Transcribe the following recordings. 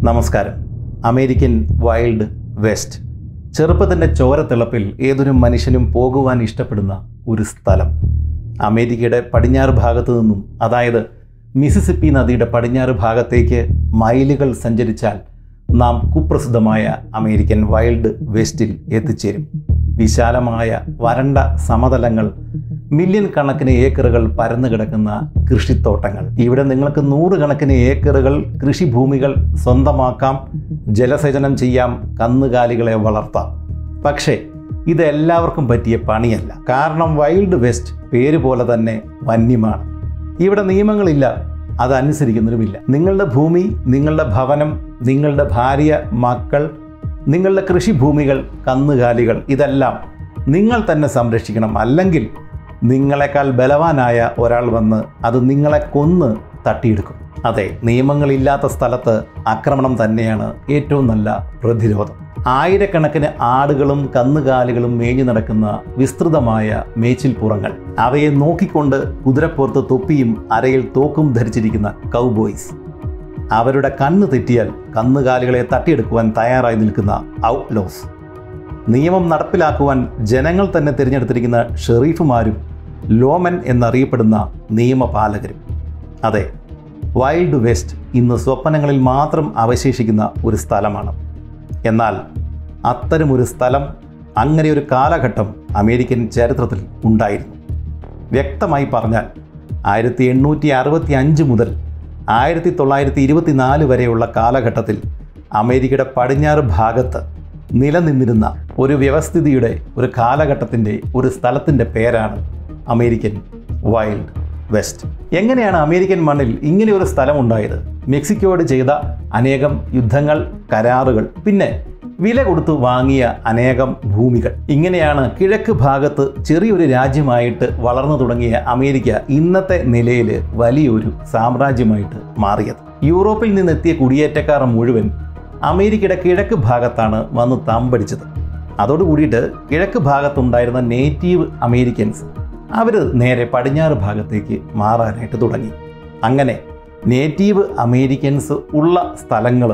നമസ്കാരം American wild west ചെറുപ്പത്തിൻ്റെ ചോരത്തിളപ്പിൽ ഏതൊരു മനുഷ്യനും പോകുവാൻ ഇഷ്ടപ്പെടുന്ന ഒരു സ്ഥലം അമേരിക്കയുടെ പടിഞ്ഞാറ് ഭാഗത്തു നിന്നും അതായത് മിസിസിപ്പി നദിയുടെ പടിഞ്ഞാറ് ഭാഗത്തേക്ക് മൈലുകൾ സഞ്ചരിച്ചാൽ നാം കുപ്രസിദ്ധമായ അമേരിക്കൻ വൈൽഡ് വെസ്റ്റിൽ എത്തിച്ചേരും വിശാലമായ വരണ്ട സമതലങ്ങൾ മില്യൺ കണക്കിന് ഏക്കറുകൾ പരന്നു കിടക്കുന്ന കൃഷിത്തോട്ടങ്ങൾ ഇവിടെ നിങ്ങൾക്ക് നൂറുകണക്കിന് ഏക്കറുകൾ കൃഷിഭൂമികൾ സ്വന്തമാക്കാം ജലസേചനം ചെയ്യാം കന്നുകാലികളെ വളർത്താം പക്ഷേ ഇത് എല്ലാവർക്കും പറ്റിയ പണിയല്ല കാരണം വൈൽഡ് വെസ്റ്റ് പേര് പോലെ തന്നെ വന്യമാണ് ഇവിടെ നിയമങ്ങളില്ല അതനുസരിക്കുന്നതുമില്ല നിങ്ങളുടെ ഭൂമി നിങ്ങളുടെ ഭവനം നിങ്ങളുടെ ഭാര്യ മക്കൾ നിങ്ങളുടെ കൃഷിഭൂമികൾ കന്നുകാലികൾ ഇതെല്ലാം നിങ്ങൾ തന്നെ സംരക്ഷിക്കണം അല്ലെങ്കിൽ നിങ്ങളെക്കാൾ ബലവാനായ ഒരാൾ വന്ന് അത് നിങ്ങളെ കൊന്ന് തട്ടിയെടുക്കും അതെ നിയമങ്ങളില്ലാത്ത സ്ഥലത്ത് ആക്രമണം തന്നെയാണ് ഏറ്റവും നല്ല പ്രതിരോധം ആയിരക്കണക്കിന് ആടുകളും കന്നുകാലികളും മേഞ്ഞു നടക്കുന്ന വിസ്തൃതമായ മേച്ചിൽപ്പുറങ്ങൾ അവയെ നോക്കിക്കൊണ്ട് കുതിരപ്പുറത്ത് തൊപ്പിയും അരയിൽ തോക്കും ധരിച്ചിരിക്കുന്ന കൗബോയ്സ് അവരുടെ കണ്ണ് തെറ്റിയാൽ കന്നുകാലികളെ തട്ടിയെടുക്കുവാൻ തയ്യാറായി നിൽക്കുന്ന ഔട്ട്ലോസ് നിയമം നടപ്പിലാക്കുവാൻ ജനങ്ങൾ തന്നെ തിരഞ്ഞെടുത്തിരിക്കുന്ന ഷെറീഫുമാരും ലോമൻ എന്നറിയപ്പെടുന്ന നിയമപാലകരും അതെ വൈൽഡ് വെസ്റ്റ് ഇന്ന് സ്വപ്നങ്ങളിൽ മാത്രം അവശേഷിക്കുന്ന ഒരു സ്ഥലമാണ് എന്നാൽ അത്തരമൊരു സ്ഥലം അങ്ങനെ ഒരു കാലഘട്ടം അമേരിക്കൻ ചരിത്രത്തിൽ ഉണ്ടായിരുന്നു വ്യക്തമായി പറഞ്ഞാൽ ആയിരത്തി എണ്ണൂറ്റി അറുപത്തി അഞ്ച് മുതൽ ആയിരത്തി തൊള്ളായിരത്തി ഇരുപത്തിനാല് വരെയുള്ള കാലഘട്ടത്തിൽ അമേരിക്കയുടെ പടിഞ്ഞാറ് ഭാഗത്ത് നിലനിന്നിരുന്ന ഒരു വ്യവസ്ഥിതിയുടെ ഒരു കാലഘട്ടത്തിൻ്റെ ഒരു സ്ഥലത്തിൻ്റെ പേരാണ് അമേരിക്കൻ വൈൽഡ് വെസ്റ്റ് എങ്ങനെയാണ് അമേരിക്കൻ മണ്ണിൽ ഇങ്ങനെ ഒരു സ്ഥലം ഉണ്ടായത് മെക്സിക്കോയോട് ചെയ്ത അനേകം യുദ്ധങ്ങൾ കരാറുകൾ പിന്നെ വില കൊടുത്തു വാങ്ങിയ അനേകം ഭൂമികൾ ഇങ്ങനെയാണ് കിഴക്ക് ഭാഗത്ത് ചെറിയൊരു രാജ്യമായിട്ട് വളർന്നു തുടങ്ങിയ അമേരിക്ക ഇന്നത്തെ നിലയിൽ വലിയൊരു സാമ്രാജ്യമായിട്ട് മാറിയത് യൂറോപ്പിൽ നിന്നെത്തിയ കുടിയേറ്റക്കാർ മുഴുവൻ അമേരിക്കയുടെ കിഴക്ക് ഭാഗത്താണ് വന്ന് തമ്പടിച്ചത് അതോടുകൂടിയിട്ട് കിഴക്ക് ഭാഗത്തുണ്ടായിരുന്ന നേറ്റീവ് അമേരിക്കൻസ് അവർ നേരെ പടിഞ്ഞാറ് ഭാഗത്തേക്ക് മാറാനായിട്ട് തുടങ്ങി അങ്ങനെ നേറ്റീവ് അമേരിക്കൻസ് ഉള്ള സ്ഥലങ്ങൾ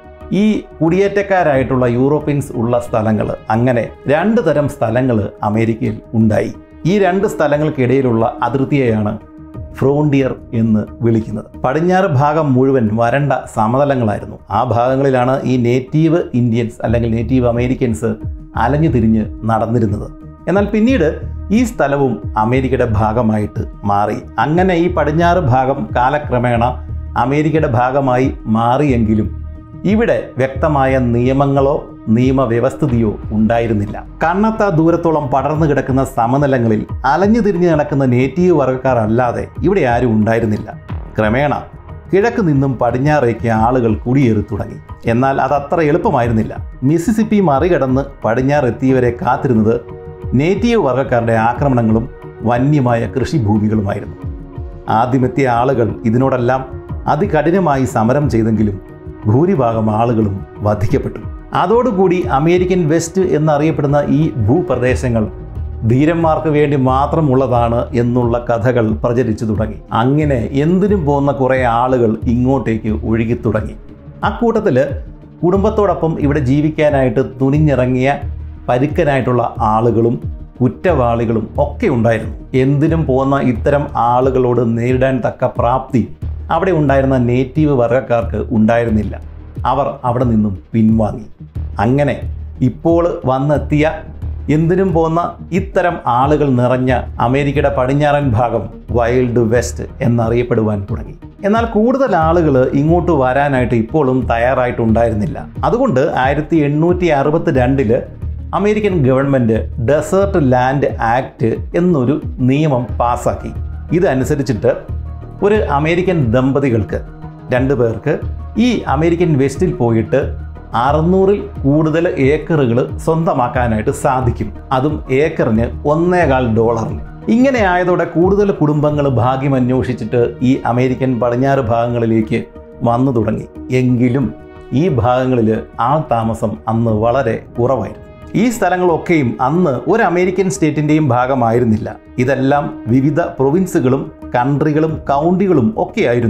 ഈ കുടിയേറ്റക്കാരായിട്ടുള്ള യൂറോപ്യൻസ് ഉള്ള സ്ഥലങ്ങൾ അങ്ങനെ രണ്ട് തരം സ്ഥലങ്ങൾ അമേരിക്കയിൽ ഉണ്ടായി ഈ രണ്ട് സ്ഥലങ്ങൾക്കിടയിലുള്ള അതിർത്തിയെയാണ് ഫ്രോണ്ടിയർ എന്ന് വിളിക്കുന്നത് പടിഞ്ഞാറ് ഭാഗം മുഴുവൻ വരണ്ട സമതലങ്ങളായിരുന്നു ആ ഭാഗങ്ങളിലാണ് ഈ നേറ്റീവ് ഇന്ത്യൻസ് അല്ലെങ്കിൽ നേറ്റീവ് അമേരിക്കൻസ് അലഞ്ഞു തിരിഞ്ഞ് നടന്നിരുന്നത് എന്നാൽ പിന്നീട് ഈ സ്ഥലവും അമേരിക്കയുടെ ഭാഗമായിട്ട് മാറി അങ്ങനെ ഈ പടിഞ്ഞാറ് ഭാഗം കാലക്രമേണ അമേരിക്കയുടെ ഭാഗമായി മാറിയെങ്കിലും ഇവിടെ വ്യക്തമായ നിയമങ്ങളോ നിയമവ്യവസ്ഥിതിയോ ഉണ്ടായിരുന്നില്ല കണ്ണത്ത ദൂരത്തോളം പടർന്നു കിടക്കുന്ന സമനിലങ്ങളിൽ അലഞ്ഞു തിരിഞ്ഞു നടക്കുന്ന നേറ്റീവ് വർഗ്ഗക്കാർ അല്ലാതെ ഇവിടെ ആരും ഉണ്ടായിരുന്നില്ല ക്രമേണ കിഴക്ക് നിന്നും പടിഞ്ഞാറേക്ക് ആളുകൾ കുടിയേറി തുടങ്ങി എന്നാൽ അത് അത്ര എളുപ്പമായിരുന്നില്ല മിസിസിപ്പി മറികടന്ന് പടിഞ്ഞാറെത്തിയവരെ കാത്തിരുന്നത് നേറ്റീവ് വർഗ്ഗക്കാരുടെ ആക്രമണങ്ങളും വന്യമായ കൃഷിഭൂമികളുമായിരുന്നു ആദ്യമെത്തിയ ആളുകൾ ഇതിനോടെല്ലാം അതികഠിനമായി സമരം ചെയ്തെങ്കിലും ഭൂരിഭാഗം ആളുകളും വധിക്കപ്പെട്ടു അതോടുകൂടി അമേരിക്കൻ വെസ്റ്റ് എന്നറിയപ്പെടുന്ന ഈ ഭൂപ്രദേശങ്ങൾ ധീരന്മാർക്ക് വേണ്ടി മാത്രമുള്ളതാണ് എന്നുള്ള കഥകൾ പ്രചരിച്ചു തുടങ്ങി അങ്ങനെ എന്തിനും പോകുന്ന കുറേ ആളുകൾ ഇങ്ങോട്ടേക്ക് ഒഴുകി തുടങ്ങി അക്കൂട്ടത്തിൽ കുടുംബത്തോടൊപ്പം ഇവിടെ ജീവിക്കാനായിട്ട് തുനിഞ്ഞിറങ്ങിയ പരുക്കനായിട്ടുള്ള ആളുകളും കുറ്റവാളികളും ഒക്കെ ഉണ്ടായിരുന്നു എന്തിനും പോകുന്ന ഇത്തരം ആളുകളോട് നേരിടാൻ തക്ക പ്രാപ്തി അവിടെ ഉണ്ടായിരുന്ന നേറ്റീവ് വർഗ്ഗക്കാർക്ക് ഉണ്ടായിരുന്നില്ല അവർ അവിടെ നിന്നും പിൻവാങ്ങി അങ്ങനെ ഇപ്പോൾ വന്നെത്തിയ എന്തിനും പോന്ന ഇത്തരം ആളുകൾ നിറഞ്ഞ അമേരിക്കയുടെ പടിഞ്ഞാറൻ ഭാഗം വൈൽഡ് വെസ്റ്റ് എന്നറിയപ്പെടുവാൻ തുടങ്ങി എന്നാൽ കൂടുതൽ ആളുകൾ ഇങ്ങോട്ട് വരാനായിട്ട് ഇപ്പോഴും തയ്യാറായിട്ടുണ്ടായിരുന്നില്ല അതുകൊണ്ട് ആയിരത്തി എണ്ണൂറ്റി അറുപത്തി രണ്ടില് American government desert land act എന്നൊരു നിയമം പാസാക്കി ഇതനുസരിച്ചിട്ട് ഒരു അമേരിക്കൻ ദമ്പതികൾക്ക് രണ്ടു പേർക്ക് ഈ അമേരിക്കൻ വെസ്റ്റിൽ പോയിട്ട് അറുന്നൂറിൽ കൂടുതൽ ഏക്കറുകൾ സ്വന്തമാക്കാനായിട്ട് സാധിക്കും അതും ഏക്കറിന് ഒന്നേകാൽ ഡോളറിന് ഇങ്ങനെ ആയതോടെ കൂടുതൽ കുടുംബങ്ങൾ ഭാഗ്യം അന്വേഷിച്ചിട്ട് ഈ അമേരിക്കൻ പടിഞ്ഞാറ് ഭാഗങ്ങളിലേക്ക് വന്നു തുടങ്ങി എങ്കിലും ഈ ഭാഗങ്ങളിൽ ആൾ താമസം അന്ന് വളരെ കുറവായിരുന്നു ഈ സ്ഥലങ്ങളൊക്കെയും അന്ന് ഒരു അമേരിക്കൻ സ്റ്റേറ്റിൻ്റെയും ഭാഗമായിരുന്നില്ല ഇതെല്ലാം വിവിധ പ്രൊവിൻസുകളും കൺട്രികളും കൗണ്ടികളും ഒക്കെയായിരുന്നു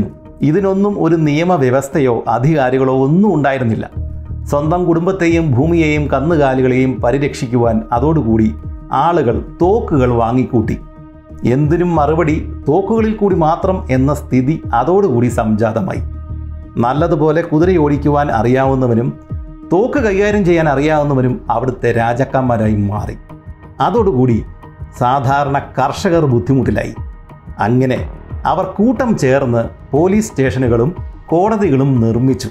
ഇതിനൊന്നും ഒരു നിയമവ്യവസ്ഥയോ അധികാരികളോ ഒന്നും ഉണ്ടായിരുന്നില്ല സ്വന്തം കുടുംബത്തെയും ഭൂമിയെയും കന്നുകാലികളെയും പരിരക്ഷിക്കുവാൻ അതോടുകൂടി ആളുകൾ തോക്കുകൾ വാങ്ങിക്കൂട്ടി എന്തിനും മറുപടി തോക്കുകളിൽ കൂടി മാത്രം എന്ന സ്ഥിതി അതോടുകൂടി സംജാതമായി നല്ലതുപോലെ കുതിരയോടിക്കുവാൻ അറിയാവുന്നവനും തോക്ക് കൈകാര്യം ചെയ്യാൻ അറിയാവുന്നവനും അവിടുത്തെ രാജാക്കന്മാരായി മാറി അതോടുകൂടി സാധാരണ കർഷകർ ബുദ്ധിമുട്ടിലായി അങ്ങനെ അവർ കൂട്ടം ചേർന്ന് പോലീസ് സ്റ്റേഷനുകളും കോടതികളും നിർമ്മിച്ചു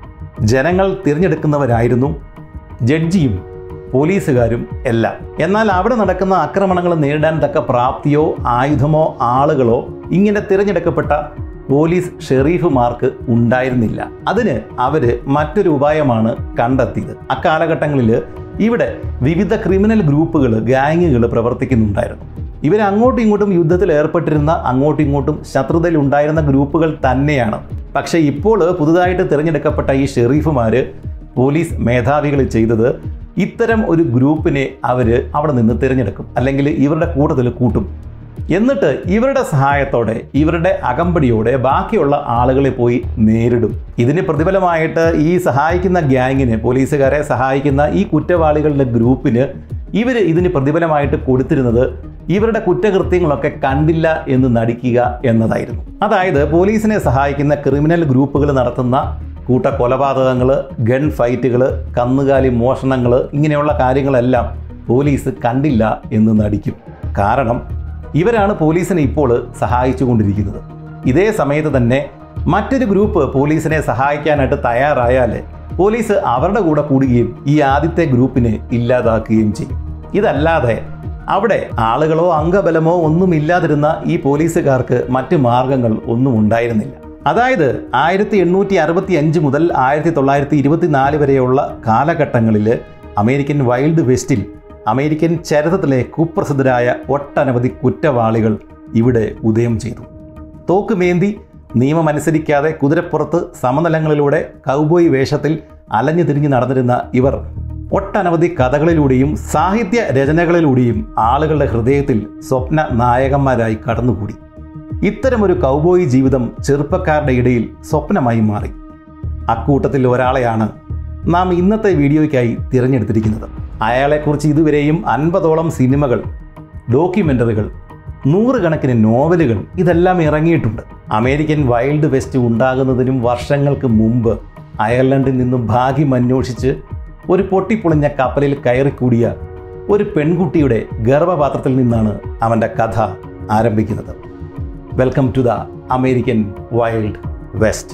ജനങ്ങൾ തിരഞ്ഞെടുക്കുന്നവരായിരുന്നു ജഡ്ജിയും പോലീസുകാരും എല്ലാം എന്നാൽ അവിടെ നടക്കുന്ന ആക്രമണങ്ങൾ നേരിടാൻ തക്ക പ്രാപ്തിയോ ആയുധമോ ആളുകളോ ഇങ്ങനെ തിരഞ്ഞെടുക്കപ്പെട്ട പോലീസ് ഷെറീഫുമാർക്ക് ഉണ്ടായിരുന്നില്ല അതിന് അവര് മറ്റൊരു ഉപായമാണ് കണ്ടെത്തിയത് അക്കാലഘട്ടങ്ങളിൽ ഇവിടെ വിവിധ ക്രിമിനൽ ഗ്രൂപ്പുകൾ ഗാങ്ങുകൾ പ്രവർത്തിക്കുന്നുണ്ടായിരുന്നു ഇവർ അങ്ങോട്ടും ഇങ്ങോട്ടും യുദ്ധത്തിൽ ഏർപ്പെട്ടിരുന്ന അങ്ങോട്ടും ഇങ്ങോട്ടും ശത്രുതയിൽ ഉണ്ടായിരുന്ന ഗ്രൂപ്പുകൾ തന്നെയാണ് പക്ഷേ ഇപ്പോൾ പുതുതായിട്ട് തിരഞ്ഞെടുക്കപ്പെട്ട ഈ ഷെറീഫുമാര് പോലീസ് മേധാവികൾ ചെയ്തത് ഇത്തരം ഒരു ഗ്രൂപ്പിനെ അവർ അവിടെ നിന്ന് തിരഞ്ഞെടുക്കും അല്ലെങ്കിൽ ഇവരുടെ കൂട്ടത്തിൽ കൂട്ടും എന്നിട്ട് ഇവരുടെ സഹായത്തോടെ ഇവരുടെ അകമ്പടിയോടെ ബാക്കിയുള്ള ആളുകളെ പോയി നേരിടും ഇതിന് പ്രതിഫലമായിട്ട് ഈ സഹായിക്കുന്ന ഗ്യാങ്ങിന് പോലീസുകാരെ സഹായിക്കുന്ന ഈ കുറ്റവാളികളുടെ ഗ്രൂപ്പിന് ഇവർ ഇതിന് പ്രതിഫലമായിട്ട് കൊടുത്തിരുന്നത് ഇവരുടെ കുറ്റകൃത്യങ്ങളൊക്കെ കണ്ടില്ല എന്ന് നടിക്കുക എന്നതായിരുന്നു അതായത് പോലീസിനെ സഹായിക്കുന്ന ക്രിമിനൽ ഗ്രൂപ്പുകൾ നടത്തുന്ന കൂട്ട കൊലപാതകങ്ങൾ ഗൺ ഫൈറ്റുകൾ കന്നുകാലി മോഷണങ്ങൾ ഇങ്ങനെയുള്ള കാര്യങ്ങളെല്ലാം പോലീസ് കണ്ടില്ല എന്ന് നടിക്കും കാരണം ഇവരാണ് പോലീസിനെ ഇപ്പോൾ സഹായിച്ചുകൊണ്ടിരിക്കുന്നത് ഇതേ സമയത്ത് തന്നെ മറ്റൊരു ഗ്രൂപ്പ് പോലീസിനെ സഹായിക്കാനായിട്ട് തയ്യാറായാൽ പോലീസ് അവരുടെ കൂടെ കൂടുകയും ഈ ആദ്യത്തെ ഗ്രൂപ്പിനെ ഇല്ലാതാക്കുകയും ചെയ്യും ഇതല്ലാതെ അവിടെ ആളുകളോ അംഗബലമോ ഒന്നുമില്ലാതിരുന്ന ഈ പോലീസുകാർക്ക് മറ്റ് മാർഗങ്ങൾ ഒന്നും ഉണ്ടായിരുന്നില്ല അതായത് ആയിരത്തി എണ്ണൂറ്റി അറുപത്തി അഞ്ച് മുതൽ ആയിരത്തി തൊള്ളായിരത്തി ഇരുപത്തിനാല് വരെയുള്ള കാലഘട്ടങ്ങളിൽ അമേരിക്കൻ വൈൽഡ് വെസ്റ്റിൽ അമേരിക്കൻ ചരിത്രത്തിലെ കുപ്രസിദ്ധരായ ഒട്ടനവധി കുറ്റവാളികൾ ഇവിടെ ഉദയം ചെയ്തു തോക്കുമേന്തി നിയമമനുസരിക്കാതെ കുതിരപ്പുറത്ത് സമതലങ്ങളിലൂടെ കൗബോയ് വേഷത്തിൽ അലഞ്ഞു തിരിഞ്ഞു നടന്നിരുന്ന ഇവർ ഒട്ടനവധി കഥകളിലൂടെയും സാഹിത്യ രചനകളിലൂടെയും ആളുകളുടെ ഹൃദയത്തിൽ സ്വപ്ന നായകന്മാരായി കടന്നുകൂടി ഇത്തരമൊരു കൗബോയി ജീവിതം ചെറുപ്പക്കാരുടെ ഇടയിൽ സ്വപ്നമായി മാറി അക്കൂട്ടത്തിൽ ഒരാളെയാണ് നാം ഇന്നത്തെ വീഡിയോയ്ക്കായി തിരഞ്ഞെടുത്തിരിക്കുന്നത് അയാളെക്കുറിച്ച് ഇതുവരെയും അൻപതോളം സിനിമകൾ ഡോക്യുമെൻ്ററികൾ നൂറുകണക്കിന് നോവലുകൾ ഇതെല്ലാം ഇറങ്ങിയിട്ടുണ്ട് അമേരിക്കൻ വൈൽഡ് വെസ്റ്റ് ഉണ്ടാകുന്നതിനും വർഷങ്ങൾക്ക് മുമ്പ് അയർലൻഡിൽ നിന്നും ഭാഗ്യം അന്വേഷിച്ച് ഒരു പൊട്ടിപ്പൊളിഞ്ഞ കപ്പലിൽ കയറിക്കൂടിയ ഒരു പെൺകുട്ടിയുടെ ഗർഭപാത്രത്തിൽ നിന്നാണ് അവൻ്റെ കഥ ആരംഭിക്കുന്നത് welcome to the American wild west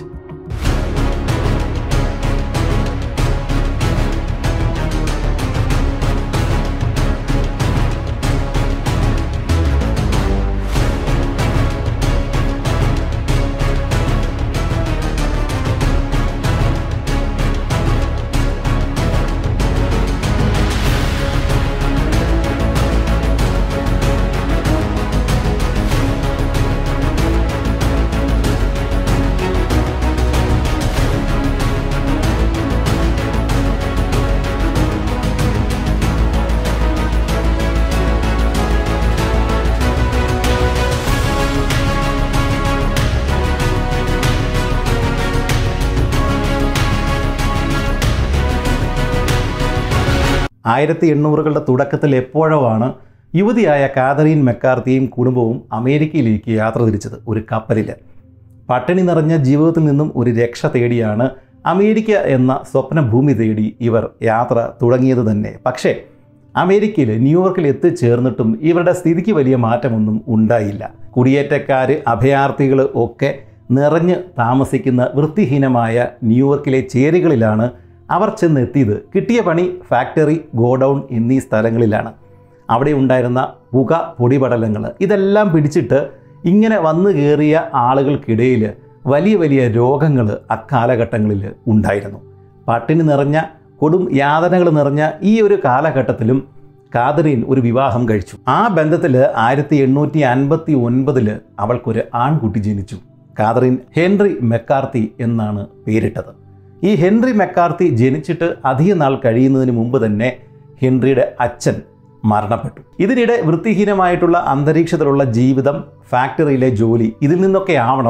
ആയിരത്തി എണ്ണൂറുകളുടെ തുടക്കത്തിൽ എപ്പോഴോ ആണ് യുവതിയായ കാതറീൻ മെക്കാർത്തിയും കുടുംബവും അമേരിക്കയിലേക്ക് യാത്ര തിരിച്ചത് ഒരു കപ്പലിൽ പട്ടിണി നിറഞ്ഞ ജീവിതത്തിൽ നിന്നും ഒരു രക്ഷ തേടിയാണ് അമേരിക്ക എന്ന സ്വപ്നഭൂമി തേടി ഇവർ യാത്ര തുടങ്ങിയത് തന്നെ പക്ഷേ അമേരിക്കയിൽ ന്യൂയോർക്കിൽ എത്തിച്ചേർന്നിട്ടും ഇവരുടെ സ്ഥിതിക്ക് വലിയ മാറ്റമൊന്നും ഉണ്ടായില്ല കുടിയേറ്റക്കാർ അഭയാർത്ഥികൾ ഒക്കെ നിറഞ്ഞ് താമസിക്കുന്ന വൃത്തിഹീനമായ ന്യൂയോർക്കിലെ ചേരികളിലാണ് അവർ ചെന്നെത്തിയത് കിട്ടിയ പണി ഫാക്ടറി ഗോഡൗൺ എന്നീ സ്ഥലങ്ങളിലാണ് അവിടെ ഉണ്ടായിരുന്ന പുക പൊടിപടലങ്ങൾ ഇതെല്ലാം പിടിച്ചിട്ട് ഇങ്ങനെ വന്നു കയറിയ ആളുകൾക്കിടയിൽ വലിയ വലിയ രോഗങ്ങൾ അക്കാലഘട്ടങ്ങളിൽ ഉണ്ടായിരുന്നു പട്ടിണി നിറഞ്ഞ കൊടും യാതനകൾ നിറഞ്ഞ ഈ ഒരു കാലഘട്ടത്തിലും കാതറീൻ ഒരു വിവാഹം കഴിച്ചു ആ ബന്ധത്തിൽ ആയിരത്തി എണ്ണൂറ്റി അൻപത്തി ഒൻപതിൽ അവൾക്കൊരു ആൺകുട്ടി ജനിച്ചു കാതറീൻ ഹെൻറി മെക്കാർത്തി എന്നാണ് പേരിട്ടത് ഈ ഹെൻറി മെക്കാർത്തി ജനിച്ചിട്ട് അധിക നാൾ കഴിയുന്നതിന് മുമ്പ് തന്നെ ഹെൻറിയുടെ അച്ഛൻ മരണപ്പെട്ടു ഇതിനിടെ വൃത്തിഹീനമായിട്ടുള്ള അന്തരീക്ഷത്തിലുള്ള ജീവിതം ഫാക്ടറിയിലെ ജോലി ഇതിൽ നിന്നൊക്കെ ആവണം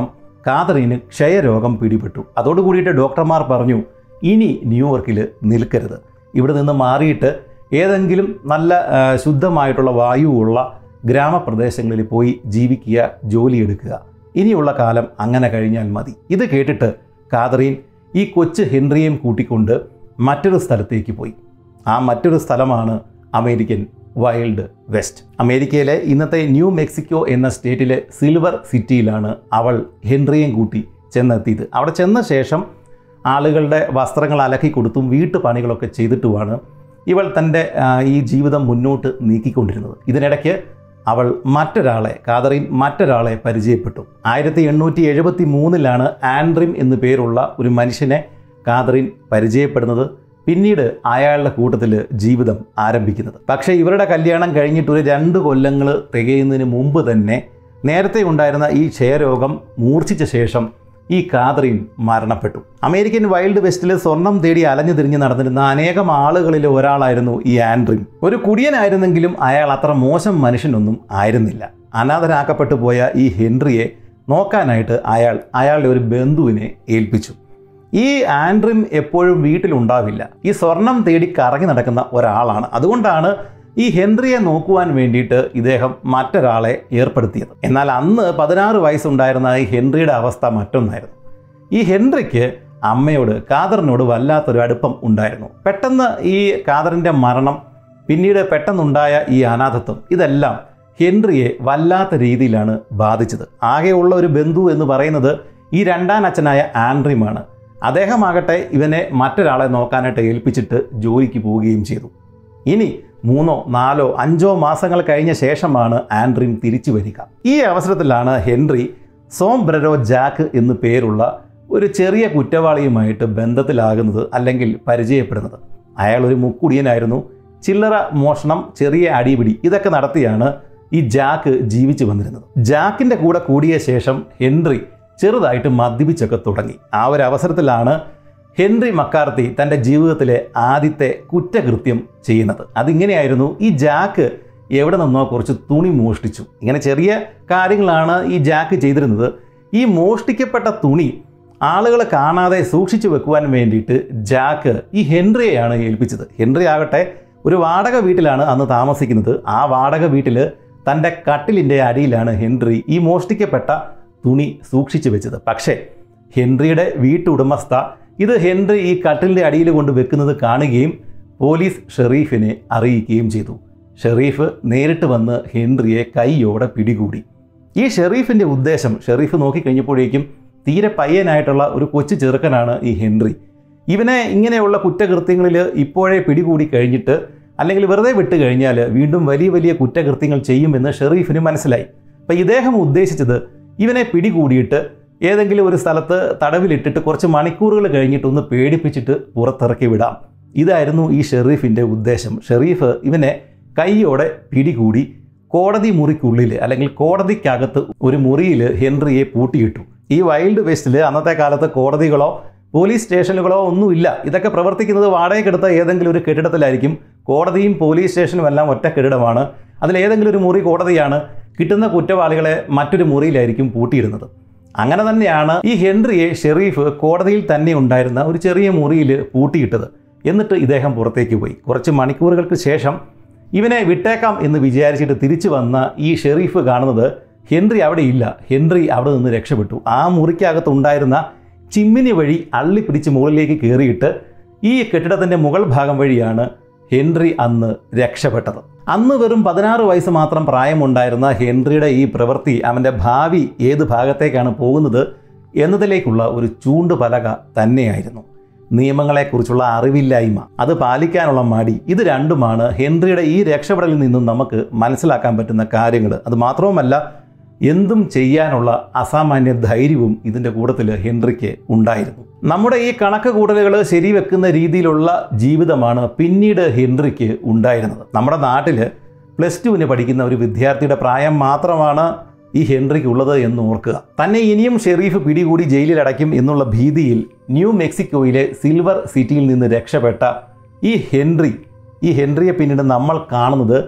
കാതറീന് ക്ഷയരോഗം പിടിപെട്ടു അതോടുകൂടിയിട്ട് ഡോക്ടർമാർ പറഞ്ഞു ഇനി ന്യൂയോർക്കിൽ നിൽക്കരുത് ഇവിടെ നിന്ന് മാറിയിട്ട് ഏതെങ്കിലും നല്ല ആ, ശുദ്ധമായിട്ടുള്ള വായുവുള്ള ഗ്രാമപ്രദേശങ്ങളിൽ പോയി ജീവിക്കുക ജോലിയെടുക്കുക ഇനിയുള്ള കാലം അങ്ങനെ കഴിഞ്ഞാൽ മതി ഇത് കേട്ടിട്ട് കാതറീൻ ഈ കൊച്ചു ഹെൻറിയെയും കൂട്ടിക്കൊണ്ട് മറ്റൊരു സ്ഥലത്തേക്ക് പോയി ആ മറ്റൊരു സ്ഥലമാണ് അമേരിക്കൻ വൈൽഡ് വെസ്റ്റ് അമേരിക്കയിലെ ഇന്നത്തെ ന്യൂ മെക്സിക്കോ എന്ന സ്റ്റേറ്റിലെ സിൽവർ സിറ്റിയിലാണ് അവൾ ഹെൻറിയെയും കൂട്ടി ചെന്നെത്തിയത് അവിടെ ചെന്ന ശേഷം ആളുകളുടെ വസ്ത്രങ്ങൾ അലക്കി കൊടുത്തും വീട്ടുപണികളൊക്കെ ചെയ്തിട്ടുമാണ് ഇവൾ തൻ്റെ ആ, ഈ ജീവിതം മുന്നോട്ട് നീക്കിക്കൊണ്ടിരുന്നത് ഇതിനിടയ്ക്ക് അവൾ മറ്റൊരാളെ കാതറിൻ മറ്റൊരാളെ പരിചയപ്പെട്ടു ആയിരത്തി എണ്ണൂറ്റി എഴുപത്തി മൂന്നിലാണ് ആൻഡ്രിം എന്നു പേരുള്ള ഒരു മനുഷ്യനെ കാതറിൻ പരിചയപ്പെടുന്നത് പിന്നീട് അയാളുടെ കൂട്ടത്തിൽ ജീവിതം ആരംഭിക്കുന്നത് പക്ഷേ ഇവരുടെ കല്യാണം കഴിഞ്ഞിട്ട് ഒരു രണ്ട് കൊല്ലങ്ങൾ തികയുന്നതിന് മുമ്പ് തന്നെ നേരത്തെ ഉണ്ടായിരുന്ന ഈ ക്ഷയരോഗം മൂർച്ഛിച്ച ശേഷം ഈ കാതറിൻ മരണപ്പെട്ടു അമേരിക്കൻ വൈൽഡ് വെസ്റ്റിൽ സ്വർണം തേടി അലഞ്ഞു തിരിഞ്ഞ് നടന്നിരുന്ന അനേകം ആളുകളിൽ ഒരാളായിരുന്നു ഈ ആൻഡ്രിൻ ഒരു കുടിയനായിരുന്നെങ്കിലും അയാൾ അത്ര മോശം മനുഷ്യനൊന്നും ആയിരുന്നില്ല അനാഥനാക്കപ്പെട്ടു പോയ ഈ ഹെൻറിയെ നോക്കാനായിട്ട് അയാൾ അയാളുടെ ഒരു ബന്ധുവിനെ ഏൽപ്പിച്ചു ഈ ആൻഡ്രിൻ എപ്പോഴും വീട്ടിലുണ്ടാവില്ല ഈ സ്വർണം തേടി കറങ്ങി നടക്കുന്ന ഒരാളാണ് അതുകൊണ്ടാണ് ഈ ഹെൻറിയെ നോക്കുവാൻ വേണ്ടിയിട്ട് ഇദ്ദേഹം മറ്റൊരാളെ ഏർപ്പെടുത്തിയത് എന്നാൽ അന്ന് പതിനാറ് വയസ്സുണ്ടായിരുന്ന ഈ ഹെൻറിയുടെ അവസ്ഥ മറ്റൊന്നായിരുന്നു ഈ ഹെൻറിക്ക് അമ്മയോട് കാതറിനോട് വല്ലാത്തൊരു അടുപ്പം ഉണ്ടായിരുന്നു പെട്ടെന്ന് ഈ കാതറിൻ്റെ മരണം പിന്നീട് പെട്ടെന്നുണ്ടായ ഈ അനാഥത്വം ഇതെല്ലാം ഹെൻറിയെ വല്ലാത്ത രീതിയിലാണ് ബാധിച്ചത് ആകെയുള്ള ഒരു ബന്ധു എന്ന് പറയുന്നത് ഈ രണ്ടാം അച്ഛനായ ആൻഡ്രിമാണ് അദ്ദേഹമാകട്ടെ ഇവനെ മറ്റൊരാളെ നോക്കാനായിട്ട് ഏൽപ്പിച്ചിട്ട് ജോലിക്ക് പോവുകയും ചെയ്തു ഇനി മൂന്നോ നാലോ അഞ്ചോ മാസങ്ങൾ കഴിഞ്ഞ ശേഷമാണ് ആൻഡ്രിൻ തിരിച്ചു വരിക ഈ അവസരത്തിലാണ് ഹെൻറി സോംബ്രരോ ജാക്ക് എന്ന് പേരുള്ള ഒരു ചെറിയ കുറ്റവാളിയുമായിട്ട് ബന്ധത്തിലാകുന്നത് അല്ലെങ്കിൽ പരിചയപ്പെടുന്നത് അയാൾ ഒരു മുക്കുടിയനായിരുന്നു ചില്ലറ മോഷണം ചെറിയ അടിപിടി ഇതൊക്കെ നടത്തിയാണ് ഈ ജാക്ക് ജീവിച്ചു വന്നിരുന്നത് ജാക്കിൻ്റെ കൂടെ കൂടിയ ശേഷം ഹെൻറി ചെറുതായിട്ട് മദ്യപിച്ചൊക്കെ തുടങ്ങി ആ ഒരു അവസരത്തിലാണ് ഹെൻറി മക്കാർത്തി തൻ്റെ ജീവിതത്തിലെ ആദ്യത്തെ കുറ്റകൃത്യം ചെയ്യുന്നത് അതിങ്ങനെയായിരുന്നു ഈ ജാക്ക് എവിടെ നിന്നോ കുറച്ച് തുണി മോഷ്ടിച്ചു ഇങ്ങനെ ചെറിയ കാര്യങ്ങളാണ് ഈ ജാക്ക് ചെയ്തിരുന്നത് ഈ മോഷ്ടിക്കപ്പെട്ട തുണി ആളുകൾ കാണാതെ സൂക്ഷിച്ചു വെക്കുവാൻ വേണ്ടിയിട്ട് ജാക്ക് ഈ ഹെൻറിയെയാണ് ഏൽപ്പിച്ചത് ഹെൻറി ആകട്ടെ ഒരു വാടക വീട്ടിലാണ് അന്ന് താമസിക്കുന്നത് ആ വാടക വീട്ടിൽ തൻ്റെ കട്ടിലിൻ്റെ അടിയിലാണ് ഹെൻറി ഈ മോഷ്ടിക്കപ്പെട്ട തുണി സൂക്ഷിച്ചു വെച്ചത് പക്ഷേ ഹെൻറിയുടെ വീട്ടുടമസ്ഥ ഇത് ഹെൻറി ഈ കട്ടിലിൻ്റെ അടിയിൽ കൊണ്ട് വെക്കുന്നത് കാണുകയും പോലീസ് ഷെറീഫിനെ അറിയിക്കുകയും ചെയ്തു ഷെറീഫ് നേരിട്ട് വന്ന് ഹെൻറിയെ കൈയോടെ പിടികൂടി ഈ ഷെറീഫിൻ്റെ ഉദ്ദേശം ഷെറീഫ് നോക്കിക്കഴിഞ്ഞപ്പോഴേക്കും തീരെ പയ്യനായിട്ടുള്ള ഒരു കൊച്ചു ചെറുക്കനാണ് ഈ ഹെൻറി ഇവനെ ഇങ്ങനെയുള്ള കുറ്റകൃത്യങ്ങളിൽ ഇപ്പോഴേ പിടികൂടി കഴിഞ്ഞിട്ട് അല്ലെങ്കിൽ വെറുതെ വിട്ട് കഴിഞ്ഞാൽ വീണ്ടും വലിയ വലിയ കുറ്റകൃത്യങ്ങൾ ചെയ്യുമെന്ന് ഷെറീഫിന് മനസ്സിലായി അപ്പം ഇദ്ദേഹം ഉദ്ദേശിച്ചത് ഇവനെ പിടികൂടിയിട്ട് ഏതെങ്കിലും ഒരു സ്ഥലത്ത് തടവിലിട്ടിട്ട് കുറച്ച് മണിക്കൂറുകൾ കഴിഞ്ഞിട്ട് ഒന്ന് പേടിപ്പിച്ചിട്ട് പുറത്തിറക്കി വിടാം ഇതായിരുന്നു ഈ ഷെറീഫിൻ്റെ ഉദ്ദേശം ഷെറീഫ് ഇവനെ കൈയോടെ പിടികൂടി കോടതി മുറിക്കുള്ളിൽ അല്ലെങ്കിൽ കോടതിക്കകത്ത് ഒരു മുറിയിൽ ഹെൻറിയെ പൂട്ടിയിട്ടു ഈ വൈൽഡ് വെസ്റ്റിൽ അന്നത്തെ കാലത്ത് കോടതികളോ പോലീസ് സ്റ്റേഷനുകളോ ഒന്നുമില്ല ഇതൊക്കെ പ്രവർത്തിക്കുന്നത് വാടകയ്ക്കെടുത്ത ഏതെങ്കിലും ഒരു കെട്ടിടത്തിലായിരിക്കും കോടതിയും പോലീസ് സ്റ്റേഷനും എല്ലാം ഒറ്റ കെട്ടിടമാണ് അതിലേതെങ്കിലും ഒരു മുറി കോടതിയാണ് കിട്ടുന്ന കുറ്റവാളികളെ മറ്റൊരു മുറിയിലായിരിക്കും പൂട്ടിയിടുന്നത് അങ്ങനെ തന്നെയാണ് ഈ ഹെൻറിയെ ഷെറീഫ് കോടതിയിൽ തന്നെ ഉണ്ടായിരുന്ന ഒരു ചെറിയ മുറിയിൽ പൂട്ടിയിട്ടത് എന്നിട്ട് ഇദ്ദേഹം പുറത്തേക്ക് പോയി കുറച്ച് മണിക്കൂറുകൾക്ക് ശേഷം ഇവനെ വിട്ടേക്കാം എന്ന് വിചാരിച്ചിട്ട് തിരിച്ചു വന്ന ഈ ഷെറീഫ് കാണുന്നത് ഹെൻറി അവിടെ ഇല്ല ഹെൻറി അവിടെ നിന്ന് രക്ഷപ്പെട്ടു ആ മുറിക്കകത്തുണ്ടായിരുന്ന ചിമ്മിനി വഴി അള്ളി പിടിച്ച് മുകളിലേക്ക് കയറിയിട്ട് ഈ കെട്ടിടത്തിൻ്റെ മുകൾ ഭാഗം വഴിയാണ് ഹെൻറി അന്ന് രക്ഷപ്പെട്ടത് അന്ന് വെറും പതിനാറ് വയസ്സ് മാത്രം പ്രായമുണ്ടായിരുന്ന ഹെൻറിയുടെ ഈ പ്രവൃത്തി അവൻ്റെ ഭാവി ഏത് ഭാഗത്തേക്കാണ് പോകുന്നത് എന്നതിലേക്കുള്ള ഒരു ചൂണ്ടുപലക തന്നെയായിരുന്നു നിയമങ്ങളെക്കുറിച്ചുള്ള അറിവില്ലായ്മ അത് പാലിക്കാനുള്ള മടി ഇത് രണ്ടുമാണ് ഹെൻറിയുടെ ഈ രക്ഷപ്പെടലിൽ നിന്നും നമുക്ക് മനസ്സിലാക്കാൻ പറ്റുന്ന കാര്യങ്ങൾ അത് മാത്രവുമല്ല എന്തും ചെയ്യാനുള്ള അസാമാന്യ ധൈര്യവും ഇതിൻ്റെ കൂട്ടത്തിൽ ഹെൻറിക്ക് ഉണ്ടായിരുന്നു നമ്മുടെ ഈ കണക്ക് കൂടലുകൾ ശരിവെക്കുന്ന രീതിയിലുള്ള ജീവിതമാണ് പിന്നീട് ഹെൻറിക്ക് ഉണ്ടായിരുന്നത് നമ്മുടെ നാട്ടിൽ പ്ലസ് ടുവിന് പഠിക്കുന്ന ഒരു വിദ്യാർത്ഥിയുടെ പ്രായം മാത്രമാണ് ഈ ഹെൻറിക്ക് ഉള്ളത് എന്ന് ഓർക്കുക തന്നെ ഇനിയും ഷെറീഫ് പിടികൂടി ജയിലിൽ അടയ്ക്കും എന്നുള്ള ഭീതിയിൽ ന്യൂ മെക്സിക്കോയിലെ സിൽവർ സിറ്റിയിൽ നിന്ന് രക്ഷപ്പെട്ട ഈ ഹെൻറി ഈ ഹെൻറിയെ പിന്നീട് നമ്മൾ കാണുന്നത്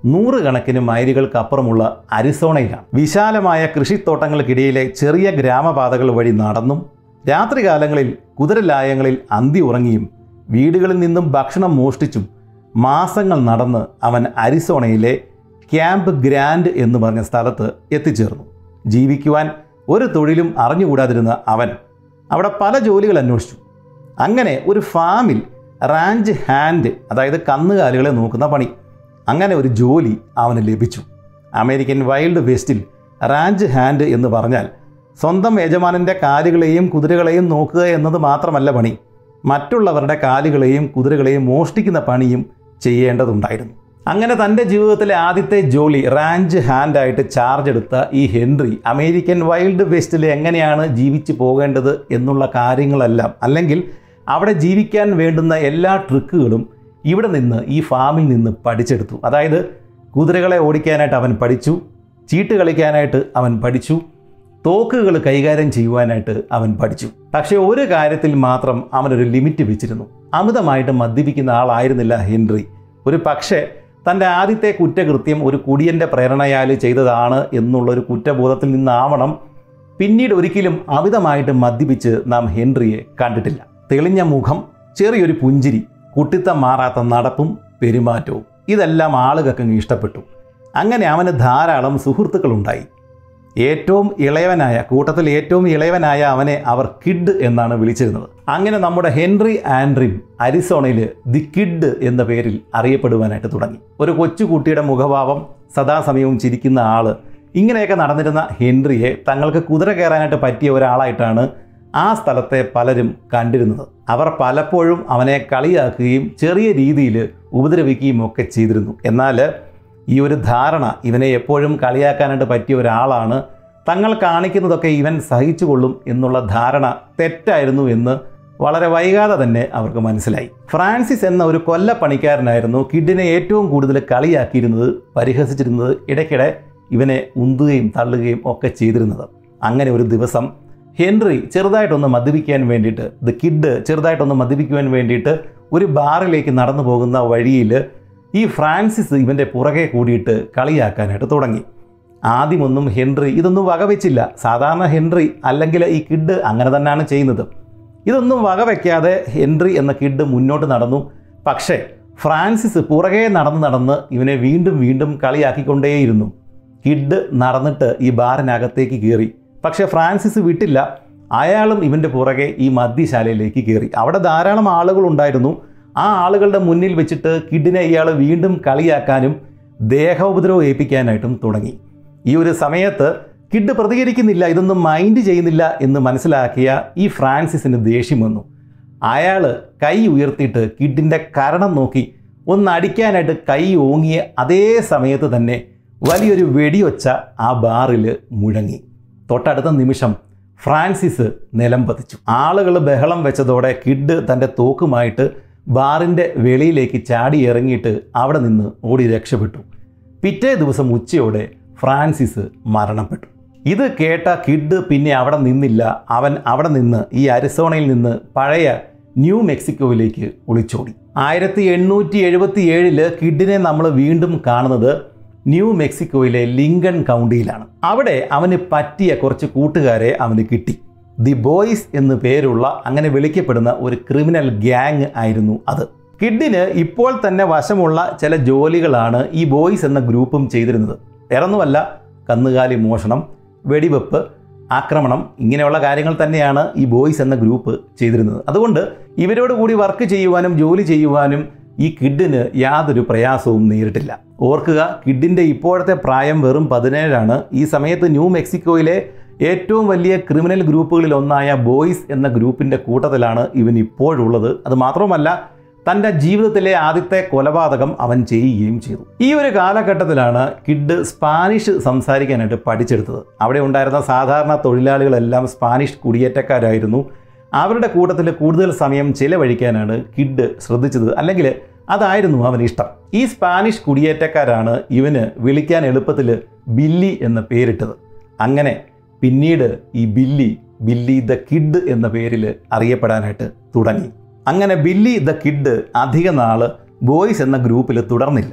നൂറുകണക്കിന് മൈലുകൾക്കപ്പുറമുള്ള അരിസോണയിലാണ് വിശാലമായ കൃഷിത്തോട്ടങ്ങൾക്കിടയിലെ ചെറിയ ഗ്രാമപാതകൾ വഴി നടന്നും രാത്രികാലങ്ങളിൽ കുതിരലായങ്ങളിൽ അന്തി ഉറങ്ങിയും വീടുകളിൽ നിന്നും ഭക്ഷണം മോഷ്ടിച്ചും മാസങ്ങൾ നടന്ന് അവൻ അരിസോണയിലെ ക്യാമ്പ് ഗ്രാൻഡ് എന്ന് പറഞ്ഞ സ്ഥലത്ത് എത്തിച്ചേർന്നു ജീവിക്കുവാൻ ഒരു തൊഴിലും അറിഞ്ഞുകൂടാതിരുന്ന അവൻ അവിടെ പല ജോലികൾ അന്വേഷിച്ചു അങ്ങനെ ഒരു ഫാമിൽ റാഞ്ച് ഹാൻഡ് അതായത് കന്നുകാലികളെ നോക്കുന്ന പണി അങ്ങനെ ഒരു ജോലി അവന് ലഭിച്ചു അമേരിക്കൻ വൈൽഡ് വെസ്റ്റിൽ റാഞ്ച് ഹാൻഡ് എന്ന് പറഞ്ഞാൽ സ്വന്തം യജമാനൻ്റെ കാലുകളെയും കുതിരകളെയും നോക്കുക എന്നത് മാത്രമല്ല പണി മറ്റുള്ളവരുടെ കാലുകളെയും കുതിരകളെയും മോഷ്ടിക്കുന്ന പണിയും ചെയ്യേണ്ടതുണ്ടായിരുന്നു അങ്ങനെ തൻ്റെ ജീവിതത്തിലെ ആദ്യത്തെ ജോലി റാഞ്ച് ഹാൻഡായിട്ട് ചാർജ് എടുത്ത ഈ ഹെൻറി അമേരിക്കൻ വൈൽഡ് വെസ്റ്റിൽ എങ്ങനെയാണ് ജീവിച്ചു പോകേണ്ടത് എന്നുള്ള കാര്യങ്ങളെല്ലാം അല്ലെങ്കിൽ അവിടെ ജീവിക്കാൻ വേണ്ടുന്ന എല്ലാ ട്രിക്കുകളും ഇവിടെ നിന്ന് ഈ ഫാമിൽ നിന്ന് പഠിച്ചെടുത്തു അതായത് കുതിരകളെ ഓടിക്കാനായിട്ട് അവൻ പഠിച്ചു ചീട്ട് കളിക്കാനായിട്ട് അവൻ പഠിച്ചു തോക്കുകൾ കൈകാര്യം ചെയ്യുവാനായിട്ട് അവൻ പഠിച്ചു പക്ഷേ ഒരു കാര്യത്തിൽ മാത്രം അവനൊരു ലിമിറ്റ് വെച്ചിരുന്നു അമിതമായിട്ട് മദ്യപിക്കുന്ന ആളായിരുന്നില്ല ഹെൻറി ഒരു പക്ഷേ തൻ്റെ ആദ്യത്തെ കുറ്റകൃത്യം ഒരു കുടിയൻ്റെ പ്രേരണയാൽ ചെയ്തതാണ് എന്നുള്ളൊരു കുറ്റബോധത്തിൽ നിന്നാവണം പിന്നീട് ഒരിക്കലും അമിതമായിട്ട് മദ്യപിച്ച് നാം ഹെൻറിയെ കണ്ടിട്ടില്ല തെളിഞ്ഞ മുഖം ചെറിയൊരു പുഞ്ചിരി കുട്ടിത്തം മാറാത്ത നടപ്പും പെരുമാറ്റവും ഇതെല്ലാം ആളുകൾക്ക് അങ്ങ് ഇഷ്ടപ്പെട്ടു അങ്ങനെ അവന് ധാരാളം സുഹൃത്തുക്കളുണ്ടായി ഏറ്റവും ഇളയവനായ കൂട്ടത്തിൽ ഏറ്റവും ഇളയവനായ അവനെ അവർ കിഡ് എന്നാണ് വിളിച്ചിരുന്നത് അങ്ങനെ നമ്മുടെ ഹെൻറി ആൻഡ്രിൻ അരിസോണയിൽ ദി കിഡ് എന്ന പേരിൽ അറിയപ്പെടുവാനായിട്ട് തുടങ്ങി ഒരു കൊച്ചുകുട്ടിയുടെ മുഖഭാവം സദാസമയവും ചിരിക്കുന്ന ആള് ഇങ്ങനെയൊക്കെ നടന്നിരുന്ന ഹെൻറിയെ തങ്ങൾക്ക് കുതിര കയറാനായിട്ട് പറ്റിയ ഒരാളായിട്ടാണ് ആ സ്ഥലത്തെ പലരും കണ്ടിരുന്നത് അവർ പലപ്പോഴും അവനെ കളിയാക്കുകയും ചെറിയ രീതിയിൽ ഉപദ്രവിക്കുകയും ഒക്കെ ചെയ്തിരുന്നു എന്നാൽ ഈ ഒരു ധാരണ ഇവനെ എപ്പോഴും കളിയാക്കാനായിട്ട് പറ്റിയ ഒരാളാണ് തങ്ങൾ കാണിക്കുന്നതൊക്കെ ഇവൻ സഹിച്ചുകൊള്ളും എന്നുള്ള ധാരണ തെറ്റായിരുന്നു എന്ന് വളരെ വൈകാതെ തന്നെ അവർക്ക് മനസ്സിലായി ഫ്രാൻസിസ് എന്ന ഒരു കൊല്ലപ്പണിക്കാരനായിരുന്നു കിഡിനെ ഏറ്റവും കൂടുതൽ കളിയാക്കിയിരുന്നത് പരിഹസിച്ചിരുന്നത് ഇടയ്ക്കിടെ ഇവനെ ഉന്തുകയും തള്ളുകയും ഒക്കെ ചെയ്തിരുന്നത് അങ്ങനെ ഒരു ദിവസം ഹെൻറി ചെറുതായിട്ടൊന്ന് മദ്യപിക്കാൻ വേണ്ടിയിട്ട് ദ കിഡ് ചെറുതായിട്ടൊന്ന് മദ്യപിക്കുവാൻ വേണ്ടിയിട്ട് ഒരു ബാറിലേക്ക് നടന്നു പോകുന്ന വഴിയിൽ ഈ ഫ്രാൻസിസ് ഇവൻ്റെ പുറകെ കൂടിയിട്ട് കളിയാക്കാനായിട്ട് തുടങ്ങി ആദ്യമൊന്നും ഹെൻറി ഇതൊന്നും വകവെച്ചില്ല സാധാരണ ഹെൻറി അല്ലെങ്കിൽ ഈ കിഡ് അങ്ങനെ തന്നെയാണ് ചെയ്യുന്നത് ഇതൊന്നും വകവെക്കാതെ ഹെൻറി എന്ന കിഡ് മുന്നോട്ട് നടന്നു പക്ഷേ ഫ്രാൻസിസ് പുറകെ നടന്ന് നടന്ന് ഇവനെ വീണ്ടും വീണ്ടും കളിയാക്കിക്കൊണ്ടേയിരുന്നു കിഡ് നടന്നിട്ട് ഈ ബാറിനകത്തേക്ക് കയറി പക്ഷേ ഫ്രാൻസിസ് വിട്ടില്ല അയാളും ഇവൻ്റെ പുറകെ ഈ മദ്യശാലയിലേക്ക് കയറി അവിടെ ധാരാളം ആളുകളുണ്ടായിരുന്നു ആ ആളുകളുടെ മുന്നിൽ വെച്ചിട്ട് കിഡിനെ ഇയാൾ വീണ്ടും കളിയാക്കാനും ദേഹോപദ്രവം ഏൽപ്പിക്കാനായിട്ടും തുടങ്ങി ഈ ഒരു സമയത്ത് കിഡ് പ്രതികരിക്കുന്നില്ല ഇതൊന്നും മൈൻഡ് ചെയ്യുന്നില്ല എന്ന് മനസ്സിലാക്കിയ ഈ ഫ്രാൻസിസിന് ദേഷ്യം വന്നു അയാൾ കൈ ഉയർത്തിയിട്ട് കിഡിൻ്റെ കരണം നോക്കി ഒന്ന് അടിക്കാനായിട്ട് കൈ ഓങ്ങിയ അതേ സമയത്ത് തന്നെ വലിയൊരു വെടിയൊച്ച ആ ബാറിൽ മുഴങ്ങി തൊട്ടടുത്ത നിമിഷം ഫ്രാൻസിസ് നിലം പതിച്ചു ആളുകൾ ബഹളം വെച്ചതോടെ കിഡ് തൻ്റെ തോക്കുമായിട്ട് ബാറിൻ്റെ വെളിയിലേക്ക് ചാടി ഇറങ്ങിയിട്ട് അവിടെ നിന്ന് ഓടി രക്ഷപ്പെട്ടു പിറ്റേ ദിവസം ഉച്ചയോടെ ഫ്രാൻസിസ് മരണപ്പെട്ടു ഇത് കേട്ട കിഡ് പിന്നെ അവിടെ നിന്നില്ല അവൻ അവിടെ നിന്ന് ഈ അരിസോണയിൽ നിന്ന് പഴയ ന്യൂ മെക്സിക്കോയിലേക്ക് ഒളിച്ചോടി ആയിരത്തി എണ്ണൂറ്റി എഴുപത്തി ഏഴില് കിഡിനെ നമ്മൾ വീണ്ടും കാണുന്നത് ന്യൂ മെക്സിക്കോയിലെ ലിങ്കൺ കൗണ്ടിയിലാണ് അവിടെ അവന് പറ്റിയ കുറച്ച് കൂട്ടുകാരെ അവന് കിട്ടി ദി ബോയ്സ് എന്ന് പേരുള്ള അങ്ങനെ വിളിക്കപ്പെടുന്ന ഒരു ക്രിമിനൽ ഗ്യാങ് ആയിരുന്നു അത് കിഡിന് ഇപ്പോൾ തന്നെ വശമുള്ള ചില ജോലികളാണ് ഈ ബോയ്സ് എന്ന ഗ്രൂപ്പും ചെയ്തിരുന്നത് വേറൊന്നുമല്ല കന്നുകാലി മോഷണം വെടിവെപ്പ് ആക്രമണം ഇങ്ങനെയുള്ള കാര്യങ്ങൾ തന്നെയാണ് ഈ ബോയ്സ് എന്ന ഗ്രൂപ്പ് ചെയ്തിരുന്നത് അതുകൊണ്ട് ഇവരോട് കൂടി വർക്ക് ചെയ്യുവാനും ജോലി ചെയ്യുവാനും ഈ കിഡിന് യാതൊരു പ്രയാസവും നേരിട്ടില്ല ഓർക്കുക കിഡിൻ്റെ ഇപ്പോഴത്തെ പ്രായം വെറും പതിനേഴാണ് ഈ സമയത്ത് ന്യൂ മെക്സിക്കോയിലെ ഏറ്റവും വലിയ ക്രിമിനൽ ഗ്രൂപ്പുകളിൽ ഒന്നായ ബോയ്സ് എന്ന ഗ്രൂപ്പിൻ്റെ കൂട്ടത്തിലാണ് ഇവൻ ഇപ്പോഴുള്ളത് അത് മാത്രമല്ല തൻ്റെ ജീവിതത്തിലെ ആദ്യത്തെ കൊലപാതകം അവൻ ചെയ്യുകയും ചെയ്തു ഈ ഒരു കാലഘട്ടത്തിലാണ് കിഡ് സ്പാനിഷ് സംസാരിക്കാനായിട്ട് പഠിച്ചെടുത്തത് അവിടെ ഉണ്ടായിരുന്ന സാധാരണ തൊഴിലാളികളെല്ലാം സ്പാനിഷ് കുടിയേറ്റക്കാരായിരുന്നു അവരുടെ കൂട്ടത്തിൽ കൂടുതൽ സമയം ചിലവഴിക്കാനാണ് കിഡ് ശ്രദ്ധിച്ചത് അല്ലെങ്കിൽ അതായിരുന്നു അവന് ഇഷ്ടം ഈ സ്പാനിഷ് കുടിയേറ്റക്കാരാണ് ഇവന് വിളിക്കാൻ എളുപ്പത്തിൽ ബില്ലി എന്ന പേരിട്ടത് അങ്ങനെ പിന്നീട് ഈ ബില്ലി ബില്ലി ദ കിഡ് എന്ന പേരിൽ അറിയപ്പെടാനായിട്ട് തുടങ്ങി അങ്ങനെ ബില്ലി ദ കിഡ് അധിക നാൾ ബോയ്സ് എന്ന ഗ്രൂപ്പിൽ തുടർന്നില്ല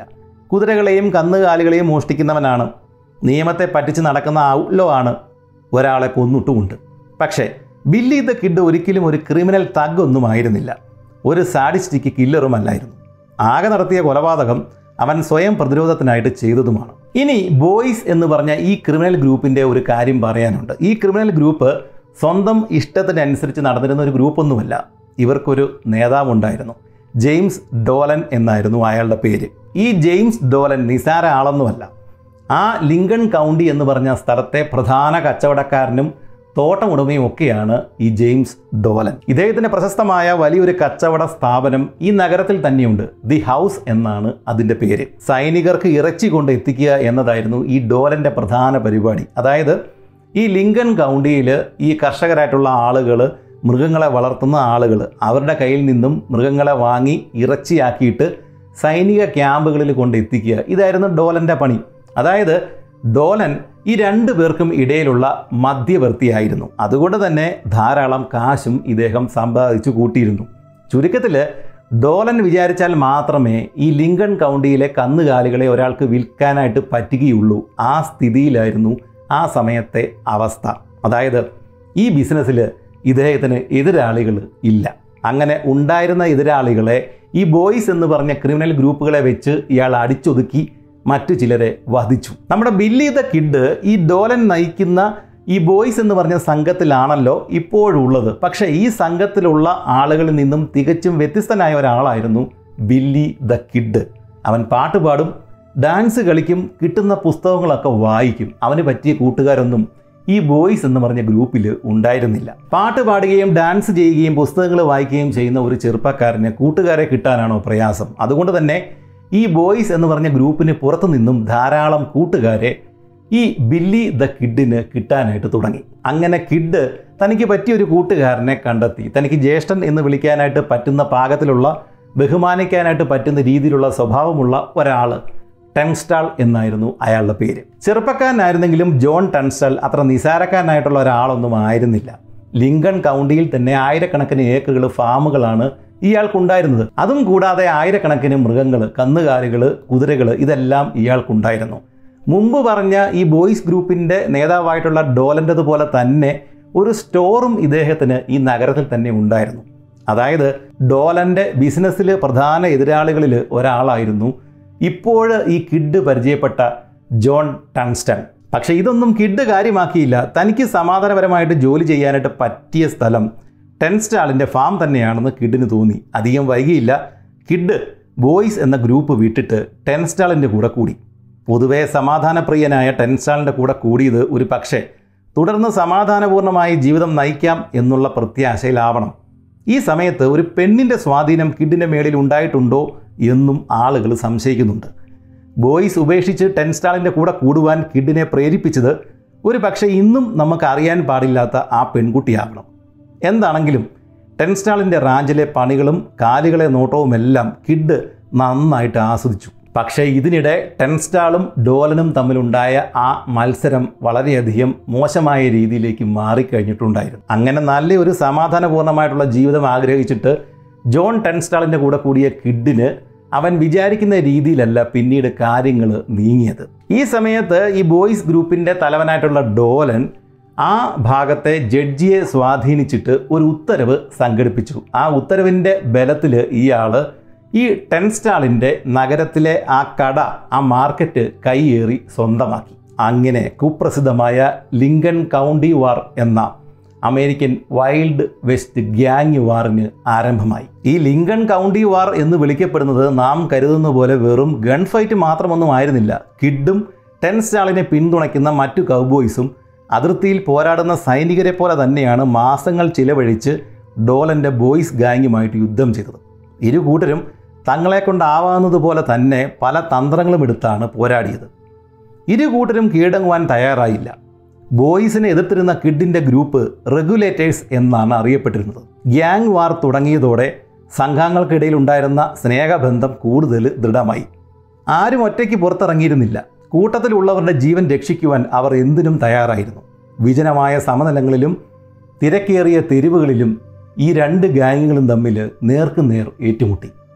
കുതിരകളെയും കന്നുകാലികളെയും മോഷ്ടിക്കുന്നവനാണ് നിയമത്തെ പറ്റിച്ച് നടക്കുന്ന ഔട്ട്ലോ ആണ് ഒരാളെ കൊന്നിട്ടുമുണ്ട് പക്ഷേ ബില്ലി ദ കിഡ് ഒരിക്കലും ഒരു ക്രിമിനൽ തഗ് ഒന്നും ആയിരുന്നില്ല ഒരു സാഡിസ്റ്റിക് കില്ലറുമല്ലായിരുന്നു ആകെ നടത്തിയ കൊലപാതകം അവൻ സ്വയം പ്രതിരോധത്തിനായിട്ട് ചെയ്തതുമാണ് ഇനി ബോയ്സ് എന്ന് പറഞ്ഞ ഈ ക്രിമിനൽ ഗ്രൂപ്പിൻ്റെ ഒരു കാര്യം പറയാനുണ്ട് ഈ ക്രിമിനൽ ഗ്രൂപ്പ് സ്വന്തം ഇഷ്ടത്തിനനുസരിച്ച് നടന്നിരുന്ന ഒരു ഗ്രൂപ്പൊന്നുമല്ല ഇവർക്കൊരു നേതാവുണ്ടായിരുന്നു ജെയിംസ് ഡോലൻ എന്നായിരുന്നു അയാളുടെ പേര് ഈ ജെയിംസ് ഡോലൻ നിസാര ആളൊന്നുമല്ല ആ ലിങ്കൺ കൗണ്ടി എന്ന് പറഞ്ഞ സ്ഥലത്തെ പ്രധാന കച്ചവടക്കാരനും തോട്ടമുടമയും ഒക്കെയാണ് ഈ ജെയിംസ് ഡോലൻ ഇദ്ദേഹത്തിൻ്റെ പ്രശസ്തമായ വലിയൊരു കച്ചവട സ്ഥാപനം ഈ നഗരത്തിൽ തന്നെയുണ്ട് ദി ഹൗസ് എന്നാണ് അതിൻ്റെ പേര് സൈനികർക്ക് ഇറച്ചി കൊണ്ട് എത്തിക്കുക എന്നതായിരുന്നു ഈ ഡോലൻ്റെ പ്രധാന പരിപാടി അതായത് ഈ ലിങ്കൺ കൗണ്ടിയിൽ ഈ കർഷകരായിട്ടുള്ള ആളുകൾ മൃഗങ്ങളെ വളർത്തുന്ന ആളുകൾ അവരുടെ കയ്യിൽ നിന്നും മൃഗങ്ങളെ വാങ്ങി ഇറച്ചിയാക്കിയിട്ട് സൈനിക ക്യാമ്പുകളിൽ കൊണ്ട് എത്തിക്കുക ഇതായിരുന്നു ഡോലൻ്റെ പണി അതായത് ഡോലൻ ഈ രണ്ടു പേർക്കും ഇടയിലുള്ള മധ്യവർത്തിയായിരുന്നു അതുകൊണ്ട് തന്നെ ധാരാളം കാശും ഇദ്ദേഹം സമ്പാദിച്ചു കൂട്ടിയിരുന്നു ചുരുക്കത്തിൽ ഡോലൻ വിചാരിച്ചാൽ മാത്രമേ ഈ ലിങ്കൺ കൗണ്ടിയിലെ കന്നുകാലികളെ ഒരാൾക്ക് വിൽക്കാനായിട്ട് പറ്റുകയുള്ളൂ ആ സ്ഥിതിയിലായിരുന്നു ആ സമയത്തെ അവസ്ഥ അതായത് ഈ ബിസിനസ്സിൽ ഇദ്ദേഹത്തിന് എതിരാളികൾ ഇല്ല അങ്ങനെ ഉണ്ടായിരുന്ന എതിരാളികളെ ഈ ബോയ്സ് എന്ന് പറഞ്ഞ ക്രിമിനൽ ഗ്രൂപ്പുകളെ വെച്ച് ഇയാൾ അടിച്ചൊതുക്കി മറ്റു ചിലരെ വധിച്ചു നമ്മുടെ ബില്ലി ദ കിഡ് ഈ ഡോലൻ നയിക്കുന്ന ഈ ബോയ്സ് എന്ന് പറഞ്ഞ സംഘത്തിലാണല്ലോ ഇപ്പോഴുള്ളത് പക്ഷേ ഈ സംഘത്തിലുള്ള ആളുകളിൽ നിന്നും തികച്ചും വ്യത്യസ്തനായ ഒരാളായിരുന്നു ബില്ലി ദ കിഡ് അവൻ പാട്ട് പാടും ഡാൻസ് കളിക്കും കിട്ടുന്ന പുസ്തകങ്ങളൊക്കെ വായിക്കും അവന് പറ്റിയ കൂട്ടുകാരൊന്നും ഈ ബോയ്സ് എന്ന് പറഞ്ഞ ഗ്രൂപ്പിൽ ഉണ്ടായിരുന്നില്ല പാട്ട് പാടുകയും ഡാൻസ് ചെയ്യുകയും പുസ്തകങ്ങൾ വായിക്കുകയും ചെയ്യുന്ന ഒരു ചെറുപ്പക്കാരന് കൂട്ടുകാരെ കിട്ടാനാണോ പ്രയാസം അതുകൊണ്ട് തന്നെ ഈ ബോയ്സ് എന്ന് പറഞ്ഞ ഗ്രൂപ്പിന് പുറത്തു നിന്നും ധാരാളം കൂട്ടുകാരെ ഈ ബില്ലി ദ കിഡിന് കിട്ടാനായിട്ട് തുടങ്ങി അങ്ങനെ കിഡ് തനിക്ക് പറ്റിയ ഒരു കൂട്ടുകാരനെ കണ്ടെത്തി തനിക്ക് ജ്യേഷ്ഠൻ എന്ന് വിളിക്കാനായിട്ട് പറ്റുന്ന പാകത്തിലുള്ള ബഹുമാനിക്കാനായിട്ട് പറ്റുന്ന രീതിയിലുള്ള സ്വഭാവമുള്ള ഒരാൾ ടെൻസ്റ്റാൾ എന്നായിരുന്നു അയാളുടെ പേര് ചെറുപ്പക്കാരനായിരുന്നെങ്കിലും ജോൺ ടെൻസ്റ്റാൾ അത്ര നിസാരക്കാരനായിട്ടുള്ള ഒരാളൊന്നും ആയിരുന്നില്ല ലിങ്കൺ കൗണ്ടിയിൽ തന്നെ ആയിരക്കണക്കിന് ഏക്കറുകൾ ഫാമുകളാണ് ഇയാൾക്കുണ്ടായിരുന്നത് അതും കൂടാതെ ആയിരക്കണക്കിന് മൃഗങ്ങൾ കന്നുകാലികൾ കുതിരകൾ ഇതെല്ലാം ഇയാൾക്കുണ്ടായിരുന്നു മുമ്പ് പറഞ്ഞ ഈ ബോയ്സ് ഗ്രൂപ്പിൻ്റെ നേതാവായിട്ടുള്ള ഡോലൻ്റെതുപോലെ തന്നെ ഒരു സ്റ്റോറും ഇദ്ദേഹത്തിന് ഈ നഗരത്തിൽ തന്നെ ഉണ്ടായിരുന്നു അതായത് ഡോലൻ്റെ ബിസിനസ്സിൽ പ്രധാന എതിരാളികളിൽ ഒരാളായിരുന്നു ഇപ്പോൾ ഈ കിഡ് പരിചയപ്പെട്ട ജോൺ ടൺസ്റ്റൺ പക്ഷേ ഇതൊന്നും കിഡ് കാര്യമാക്കിയില്ല തനിക്ക് സമാധാനപരമായിട്ട് ജോലി ചെയ്യാനായിട്ട് പറ്റിയ സ്ഥലം ടെൻസ്റ്റാളിൻ്റെ ഫാം തന്നെയാണെന്ന് കിഡിന് തോന്നി അധികം വൈകിയില്ല കിഡ് ബോയ്സ് എന്ന ഗ്രൂപ്പ് വിട്ടിട്ട് ടെൻസ്റ്റാളിൻ്റെ കൂടെ കൂടി പൊതുവെ സമാധാനപ്രിയനായ ടെൻസ്റ്റാളിൻ്റെ കൂടെ കൂടിയത് ഒരു പക്ഷേ തുടർന്ന് സമാധാനപൂർണ്ണമായി ജീവിതം നയിക്കാം എന്നുള്ള പ്രത്യാശയിലാവണം ഈ സമയത്ത് ഒരു പെണ്ണിൻ്റെ സ്വാധീനം കിഡിൻ്റെ മേളിൽ ഉണ്ടായിട്ടുണ്ടോ എന്നും ആളുകൾ സംശയിക്കുന്നുണ്ട് ബോയ്സ് ഉപേക്ഷിച്ച് ടെൻസ്റ്റാളിൻ്റെ കൂടെ കൂടുവാൻ കിഡിനെ പ്രേരിപ്പിച്ചത് ഒരു പക്ഷേ ഇന്നും നമുക്ക് അറിയാൻ പാടില്ലാത്ത ആ പെൺകുട്ടിയാകണം എന്താണെങ്കിലും ടെൻസ്റ്റാളിൻ്റെ റാഞ്ചിലെ പണികളും കാലുകളെ നോട്ടവുമെല്ലാം കിഡ് നന്നായിട്ട് ആസ്വദിച്ചു പക്ഷേ ഇതിനിടെ ടെൻസ്റ്റാളും ഡോലനും തമ്മിലുണ്ടായ ആ മത്സരം വളരെയധികം മോശമായ രീതിയിലേക്ക് മാറിക്കഴിഞ്ഞിട്ടുണ്ടായിരുന്നു അങ്ങനെ നല്ല ഒരു സമാധാനപൂർണ്ണമായിട്ടുള്ള ജീവിതം ആഗ്രഹിച്ചിട്ട് ജോൺ ടെൻസ്റ്റാളിൻ്റെ കൂടെ കൂടിയ കിഡിന് അവൻ വിചാരിക്കുന്ന രീതിയിലല്ല പിന്നീട് കാര്യങ്ങൾ നീങ്ങിയത് ഈ സമയത്ത് ഈ ബോയ്സ് ഗ്രൂപ്പിൻ്റെ തലവനായിട്ടുള്ള ഡോലൻ ആ ഭാഗത്തെ ജഡ്ജിയെ സ്വാധീനിച്ചിട്ട് ഒരു ഉത്തരവ് സംഘടിപ്പിച്ചു ആ ഉത്തരവിൻ്റെ ബലത്തിൽ ഇയാൾ ഈ ടെൻസ്റ്റാളിൻ്റെ നഗരത്തിലെ ആ കട ആ മാർക്കറ്റ് കൈയേറി സ്വന്തമാക്കി അങ്ങനെ കുപ്രസിദ്ധമായ ലിങ്കൺ കൗണ്ടി വാർ എന്ന അമേരിക്കൻ വൈൽഡ് വെസ്റ്റ് ഗ്യാങ് വാറിന് ആരംഭമായി ഈ ലിങ്കൺ കൗണ്ടി വാർ എന്ന് വിളിക്കപ്പെടുന്നത് നാം കരുതുന്ന പോലെ വെറും ഗൺ ഫൈറ്റ് മാത്രമൊന്നും ആയിരുന്നില്ല കിഡും ടെൻസ്റ്റാളിനെ പിന്തുണയ്ക്കുന്ന മറ്റു കൗബോയ്സും അതിർത്തിയിൽ പോരാടുന്ന സൈനികരെ പോലെ തന്നെയാണ് മാസങ്ങൾ ചിലവഴിച്ച് ഡോലൻ്റെ ബോയ്സ് ഗാങ്ങുമായിട്ട് യുദ്ധം ചെയ്തത് ഇരു കൂട്ടരും തങ്ങളെ കൊണ്ടാവാവുന്നതുപോലെ തന്നെ പല തന്ത്രങ്ങളും എടുത്താണ് പോരാടിയത് ഇരു കൂട്ടരും കീഴടങ്ങുവാൻ തയ്യാറായില്ല ബോയ്സിനെ എതിർത്തിരുന്ന കിഡിൻ്റെ ഗ്രൂപ്പ് റെഗുലേറ്റേഴ്സ് എന്നാണ് അറിയപ്പെട്ടിരുന്നത് ഗ്യാങ് വാർ തുടങ്ങിയതോടെ സംഘങ്ങൾക്കിടയിൽ ഉണ്ടായിരുന്ന സ്നേഹബന്ധം കൂടുതൽ ദൃഢമായി ആരും ഒറ്റയ്ക്ക് പുറത്തിറങ്ങിയിരുന്നില്ല കൂട്ടത്തിലുള്ളവരുടെ ജീവൻ രക്ഷിക്കുവാൻ അവർ എന്തിനും തയ്യാറായിരുന്നു വിജനമായ സമതലങ്ങളിലും തിരക്കേറിയ തെരുവുകളിലും ഈ രണ്ട് ഗാങ്ങുകളും തമ്മിൽ നേർക്കുനേർ ഏറ്റുമുട്ടി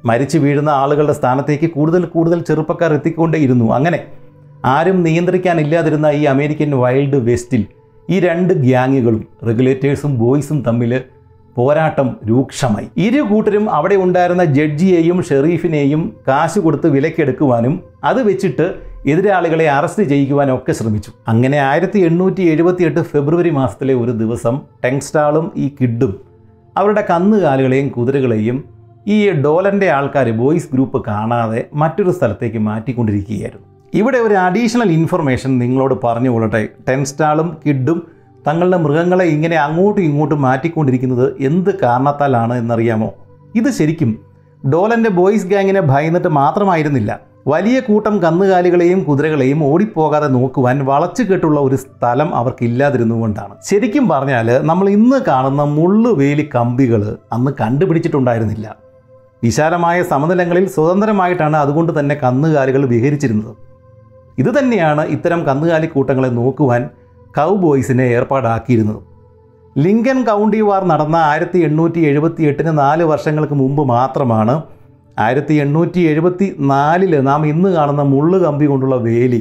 മരിച്ചു വീഴുന്ന ആളുകളുടെ സ്ഥാനത്തേക്ക് കൂടുതൽ കൂടുതൽ ചെറുപ്പക്കാർ എത്തിക്കൊണ്ടേയിരുന്നു അങ്ങനെ ആരും നിയന്ത്രിക്കാനില്ലാതിരുന്ന ഈ അമേരിക്കൻ വൈൽഡ് വെസ്റ്റിൽ ഈ രണ്ട് ഗ്യാങ്ങുകളും റെഗുലേറ്റേഴ്സും ബോയ്സും തമ്മിൽ പോരാട്ടം രൂക്ഷമായി ഇരു കൂട്ടരും അവിടെ ഉണ്ടായിരുന്ന ജഡ്ജിയെയും ഷെറീഫിനെയും കാശ് കൊടുത്ത് വിലക്കെടുക്കുവാനും അത് വെച്ചിട്ട് എതിരാളികളെ അറസ്റ്റ് ചെയ്യിക്കുവാനും ഒക്കെ ശ്രമിച്ചു അങ്ങനെ ആയിരത്തി എണ്ണൂറ്റി എഴുപത്തി എട്ട് ഫെബ്രുവരി മാസത്തിലെ ഒരു ദിവസം ടെങ്സ്റ്റാളും ഈ കിഡും അവരുടെ കന്നുകാലികളെയും കുതിരകളെയും ഈ ഡോലൻ്റെ ആൾക്കാർ ബോയ്സ് ഗ്രൂപ്പ് കാണാതെ മറ്റൊരു സ്ഥലത്തേക്ക് മാറ്റിക്കൊണ്ടിരിക്കുകയായിരുന്നു ഇവിടെ ഒരു അഡീഷണൽ ഇൻഫർമേഷൻ നിങ്ങളോട് പറഞ്ഞു കൊള്ളട്ടെ ടെൻസ്റ്റാളും കിഡും തങ്ങളുടെ മൃഗങ്ങളെ ഇങ്ങനെ അങ്ങോട്ടും ഇങ്ങോട്ടും മാറ്റിക്കൊണ്ടിരിക്കുന്നത് എന്ത് കാരണത്താലാണ് എന്നറിയാമോ ഇത് ശരിക്കും ഡോലൻ്റെ ബോയ്സ് ഗാങ്ങിനെ ഭയന്നിട്ട് മാത്രമായിരുന്നില്ല വലിയ കൂട്ടം കന്നുകാലികളെയും കുതിരകളെയും ഓടിപ്പോകാതെ നോക്കുവാൻ വളച്ചു കെട്ടുള്ള ഒരു സ്ഥലം അവർക്കില്ലാതിരുന്നുകൊണ്ടാണ് ശരിക്കും പറഞ്ഞാൽ നമ്മൾ ഇന്ന് കാണുന്ന മുള്ളുവേലി കമ്പികൾ അന്ന് കണ്ടുപിടിച്ചിട്ടുണ്ടായിരുന്നില്ല വിശാലമായ സമതലങ്ങളിൽ സ്വതന്ത്രമായിട്ടാണ് അതുകൊണ്ട് തന്നെ കന്നുകാലികൾ വിഹരിച്ചിരുന്നത് ഇത് തന്നെയാണ് ഇത്തരം കന്നുകാലി കൂട്ടങ്ങളെ നോക്കുവാൻ കൗ ബോയ്സിനെ ഏർപ്പാടാക്കിയിരുന്നത് ലിങ്കൻ കൗണ്ടി വാർ നടന്ന ആയിരത്തി എണ്ണൂറ്റി എഴുപത്തി എട്ടിന് നാല് വർഷങ്ങൾക്ക് മുമ്പ് മാത്രമാണ് ആയിരത്തി എണ്ണൂറ്റി എഴുപത്തി നാലില് നാം ഇന്ന് കാണുന്ന മുള്ളു കമ്പി കൊണ്ടുള്ള വേലി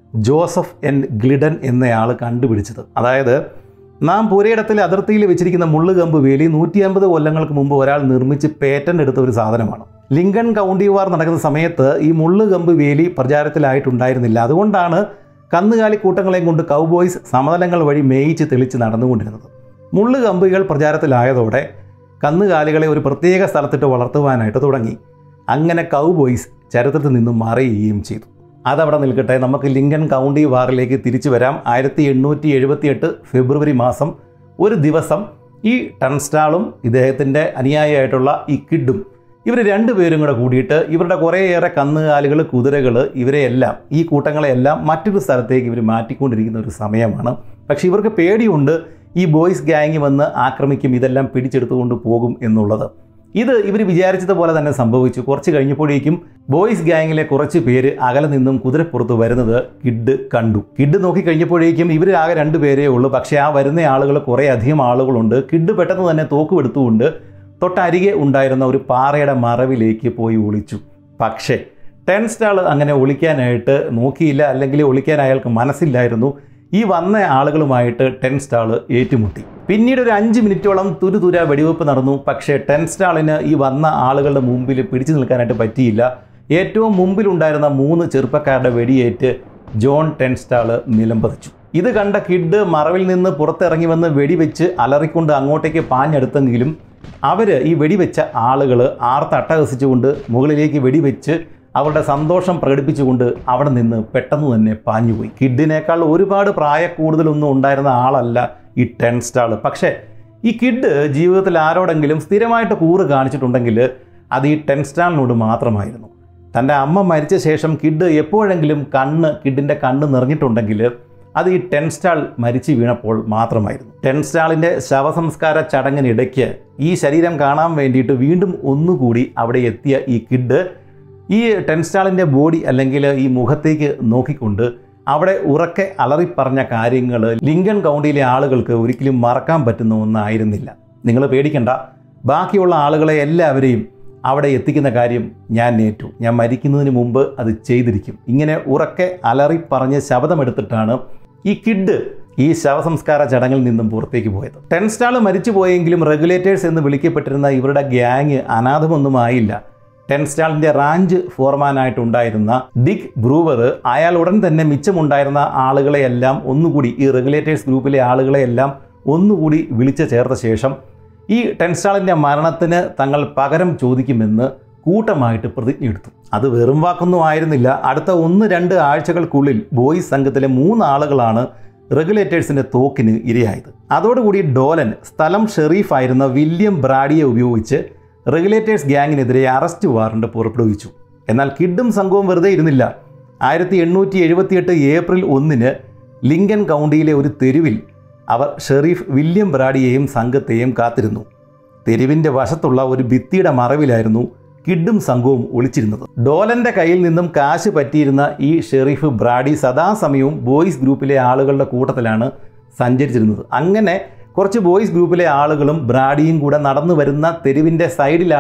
ജോസഫ് എൻ ഗ്ലിഡൻ എന്നയാൾ കണ്ടുപിടിച്ചത് അതായത് നാം പുരയിടത്തിലെ അതിർത്തിയിൽ വെച്ചിരിക്കുന്ന മുള്ളുകമ്പ് വേലി നൂറ്റി അമ്പത് കൊല്ലങ്ങൾക്ക് മുമ്പ് ഒരാൾ നിർമ്മിച്ച് പേറ്റന്റ് എടുത്ത ഒരു സാധനമാണ് ലിങ്കൺ കൗണ്ടി വാർ നടക്കുന്ന സമയത്ത് ഈ മുള്ളുകമ്പ് വേലി പ്രചാരത്തിലായിട്ടുണ്ടായിരുന്നില്ല അതുകൊണ്ടാണ് കന്നുകാലി കൂട്ടങ്ങളെയും കൊണ്ട് കൗബോയ്സ് സമതലങ്ങൾ വഴി മേയിച്ച് തെളിച്ച് നടന്നുകൊണ്ടിരുന്നത് മുള്ളുകമ്പികൾ പ്രചാരത്തിലായതോടെ കന്നുകാലികളെ ഒരു പ്രത്യേക സ്ഥലത്തിട്ട് വളർത്തുവാനായിട്ട് തുടങ്ങി അങ്ങനെ കൗബോയ്സ് ചരിത്രത്തിൽ നിന്നും മറയുകയും ചെയ്തു അതവിടെ നിൽക്കട്ടെ നമുക്ക് ലിങ്കൻ കൗണ്ടി വാറിലേക്ക് തിരിച്ചു വരാം ആയിരത്തി എണ്ണൂറ്റി എഴുപത്തി എട്ട് ഫെബ്രുവരി മാസം ഒരു ദിവസം ഈ ടൺസ്റ്റാളും ഇദ്ദേഹത്തിൻ്റെ അനുയായിയായിട്ടുള്ള ഈ കിഡും ഇവർ രണ്ടുപേരും കൂടെ കൂടിയിട്ട് ഇവരുടെ കുറേയേറെ കന്നുകാലികൾ കുതിരകൾ ഇവരെയെല്ലാം ഈ കൂട്ടങ്ങളെയെല്ലാം മറ്റൊരു സ്ഥലത്തേക്ക് ഇവർ മാറ്റിക്കൊണ്ടിരിക്കുന്ന ഒരു സമയമാണ് പക്ഷേ ഇവർക്ക് പേടിയുണ്ട് ഈ ബോയ്സ് ഗ്യാങ് വന്ന് ആക്രമിക്കും ഇതെല്ലാം പിടിച്ചെടുത്തുകൊണ്ട് പോകും എന്നുള്ളത് ഇത് ഇവർ വിചാരിച്ചതുപോലെ തന്നെ സംഭവിച്ചു കുറച്ച് കഴിഞ്ഞപ്പോഴേക്കും ബോയ്സ് ഗ്യാങ്ങിലെ കുറച്ച് പേര് അകലെ നിന്നും കുതിരപ്പുറത്ത് വരുന്നത് കിഡ് കണ്ടു കിഡ് നോക്കി കഴിഞ്ഞപ്പോഴേക്കും ഇവർ ആകെ രണ്ട് പേരേ ഉള്ളൂ പക്ഷേ ആ വരുന്ന ആളുകൾ കുറേ അധികം ആളുകളുണ്ട് കിഡ് പെട്ടെന്ന് തന്നെ തോക്കുമെടുത്തുകൊണ്ട് തൊട്ടരികെ ഉണ്ടായിരുന്ന ഒരു പാറയുടെ മറവിലേക്ക് പോയി ഒളിച്ചു പക്ഷേ ടെൻസ്റ്റാൾ അങ്ങനെ ഒളിക്കാനായിട്ട് നോക്കിയില്ല അല്ലെങ്കിൽ ഒളിക്കാൻ അയാൾക്ക് മനസ്സില്ലായിരുന്നു ഈ വന്ന ആളുകളുമായിട്ട് ടെൻസ്റ്റാൾ ഏറ്റുമുട്ടി പിന്നീട് ഒരു അഞ്ച് മിനിറ്റോളം തുരുതുര വെടിവെപ്പ് നടന്നു പക്ഷേ ടെൻസ്റ്റാളിന് ഈ വന്ന ആളുകളുടെ മുമ്പിൽ പിടിച്ചു നിൽക്കാനായിട്ട് പറ്റിയില്ല ഏറ്റവും മുമ്പിലുണ്ടായിരുന്ന മൂന്ന് ചെറുപ്പക്കാരുടെ വെടിയേറ്റ് ജോൺ ടെൻസ്റ്റാൾ നിലംപതിച്ചു ഇത് കണ്ട കിഡ് മറവിൽ നിന്ന് പുറത്തിറങ്ങി വന്ന് വെടിവെച്ച് അലറിക്കൊണ്ട് അങ്ങോട്ടേക്ക് പാഞ്ഞെടുത്തെങ്കിലും അവർ ഈ വെടിവെച്ച ആളുകൾ ആർത്തട്ടഹസിച്ചുകൊണ്ട് മുകളിലേക്ക് വെടിവെച്ച് അവരുടെ സന്തോഷം പ്രകടിപ്പിച്ചുകൊണ്ട് അവിടെ നിന്ന് പെട്ടെന്ന് തന്നെ പാഞ്ഞുപോയി കിഡിനേക്കാൾ ഒരുപാട് പ്രായ കൂടുതലൊന്നും ഉണ്ടായിരുന്ന ആളല്ല ഈ ടെൻസ്റ്റാൾ പക്ഷേ ഈ കിഡ് ജീവിതത്തിൽ ആരോടെങ്കിലും സ്ഥിരമായിട്ട് കൂറ് കാണിച്ചിട്ടുണ്ടെങ്കിൽ അത് ഈ ടെൻസ്റ്റാളിനോട് മാത്രമായിരുന്നു തൻ്റെ അമ്മ മരിച്ച ശേഷം കിഡ് എപ്പോഴെങ്കിലും കണ്ണ് കിഡിൻ്റെ കണ്ണ് നിറഞ്ഞിട്ടുണ്ടെങ്കിൽ അത് ഈ ടെൻസ്റ്റാൾ മരിച്ചു വീണപ്പോൾ മാത്രമായിരുന്നു ടെൻസ്റ്റാളിൻ്റെ ശവസംസ്കാര ചടങ്ങിനിടയ്ക്ക് ഈ ശരീരം കാണാൻ വേണ്ടിയിട്ട് വീണ്ടും ഒന്നുകൂടി അവിടെ എത്തിയ ഈ കിഡ് ഈ ടെൻസ്റ്റാളിൻ്റെ ബോഡി അല്ലെങ്കിൽ ഈ മുഖത്തേക്ക് നോക്കിക്കൊണ്ട് അവിടെ ഉറക്കെ അലറിപ്പറഞ്ഞ കാര്യങ്ങൾ ലിങ്കൺ കൗണ്ടിയിലെ ആളുകൾക്ക് ഒരിക്കലും മറക്കാൻ പറ്റുന്ന ഒന്നായിരുന്നില്ല നിങ്ങൾ പേടിക്കണ്ട ബാക്കിയുള്ള ആളുകളെ എല്ലാവരെയും അവിടെ എത്തിക്കുന്ന കാര്യം ഞാൻ നേറ്റു ഞാൻ മരിക്കുന്നതിന് മുമ്പ് അത് ചെയ്തിരിക്കും ഇങ്ങനെ ഉറക്കെ അലറിപ്പറഞ്ഞ് ശബ്ദമെടുത്തിട്ടാണ് ഈ കിഡ് ഈ ശവസംസ്കാര ചടങ്ങിൽ നിന്നും പുറത്തേക്ക് പോയത് ടെൻസ്റ്റാൾ മരിച്ചു പോയെങ്കിലും റെഗുലേറ്റേഴ്സ് എന്ന് വിളിക്കപ്പെട്ടിരുന്ന ഇവരുടെ ഗ്യാങ് അനാഥമൊന്നും ആയില്ല ടെൻസ്റ്റാളിൻ്റെ റാഞ്ച് ഫോർമാനായിട്ടുണ്ടായിരുന്ന ഡിക് ബ്രൂവർ അയാൾ ഉടൻ തന്നെ മിച്ചമുണ്ടായിരുന്ന ആളുകളെയെല്ലാം ഒന്നുകൂടി ഈ റെഗുലേറ്റേഴ്സ് ഗ്രൂപ്പിലെ ആളുകളെയെല്ലാം ഒന്നുകൂടി വിളിച്ചു ചേർത്ത ശേഷം ഈ ടെൻസ്റ്റാളിൻ്റെ മരണത്തിന് തങ്ങൾ പകരം ചോദിക്കുമെന്ന് കൂട്ടമായിട്ട് പ്രതിജ്ഞയെടുത്തു അത് വെറും വാക്കൊന്നും ആയിരുന്നില്ല അടുത്ത ഒന്ന് രണ്ട് ആഴ്ചകൾക്കുള്ളിൽ ബോയ്സ് സംഘത്തിലെ മൂന്ന് ആളുകളാണ് റെഗുലേറ്റേഴ്സിൻ്റെ തോക്കിന് ഇരയായത് അതോടുകൂടി ഡോലൻ സ്ഥലം ഷെറീഫായിരുന്ന വില്യം ബ്രാഡിയെ ഉപയോഗിച്ച് റെഗുലേറ്റേഴ്സ് ഗ്യാങ്ങിനെതിരെ അറസ്റ്റ് വാറണ്ട് പുറപ്പെടുവിച്ചു എന്നാൽ കിഡും സംഘവും വെറുതെ ഇരുന്നില്ല ആയിരത്തി എണ്ണൂറ്റി എഴുപത്തിയെട്ട് ഏപ്രിൽ ഒന്നിന് ലിങ്കൻ കൗണ്ടിയിലെ ഒരു തെരുവിൽ അവർ ഷെറീഫ് വില്യം ബ്രാഡിയെയും സംഘത്തെയും കാത്തിരുന്നു തെരുവിൻ്റെ വശത്തുള്ള ഒരു ഭിത്തിയുടെ മറവിലായിരുന്നു കിഡും സംഘവും ഒളിച്ചിരുന്നത് ഡോലന്റെ കയ്യിൽ നിന്നും കാശ് പറ്റിയിരുന്ന ഈ ഷെറീഫ് ബ്രാഡി സദാസമയവും ബോയ്സ് ഗ്രൂപ്പിലെ ആളുകളുടെ കൂട്ടത്തിലാണ് സഞ്ചരിച്ചിരുന്നത് അങ്ങനെ കുറച്ച് ബോയ്സ് ഗ്രൂപ്പിലെ ആളുകളും ബ്രാഡിയും കൂടെ നടന്നു വരുന്ന തെരുവിൻ്റെ സൈഡിലാണ്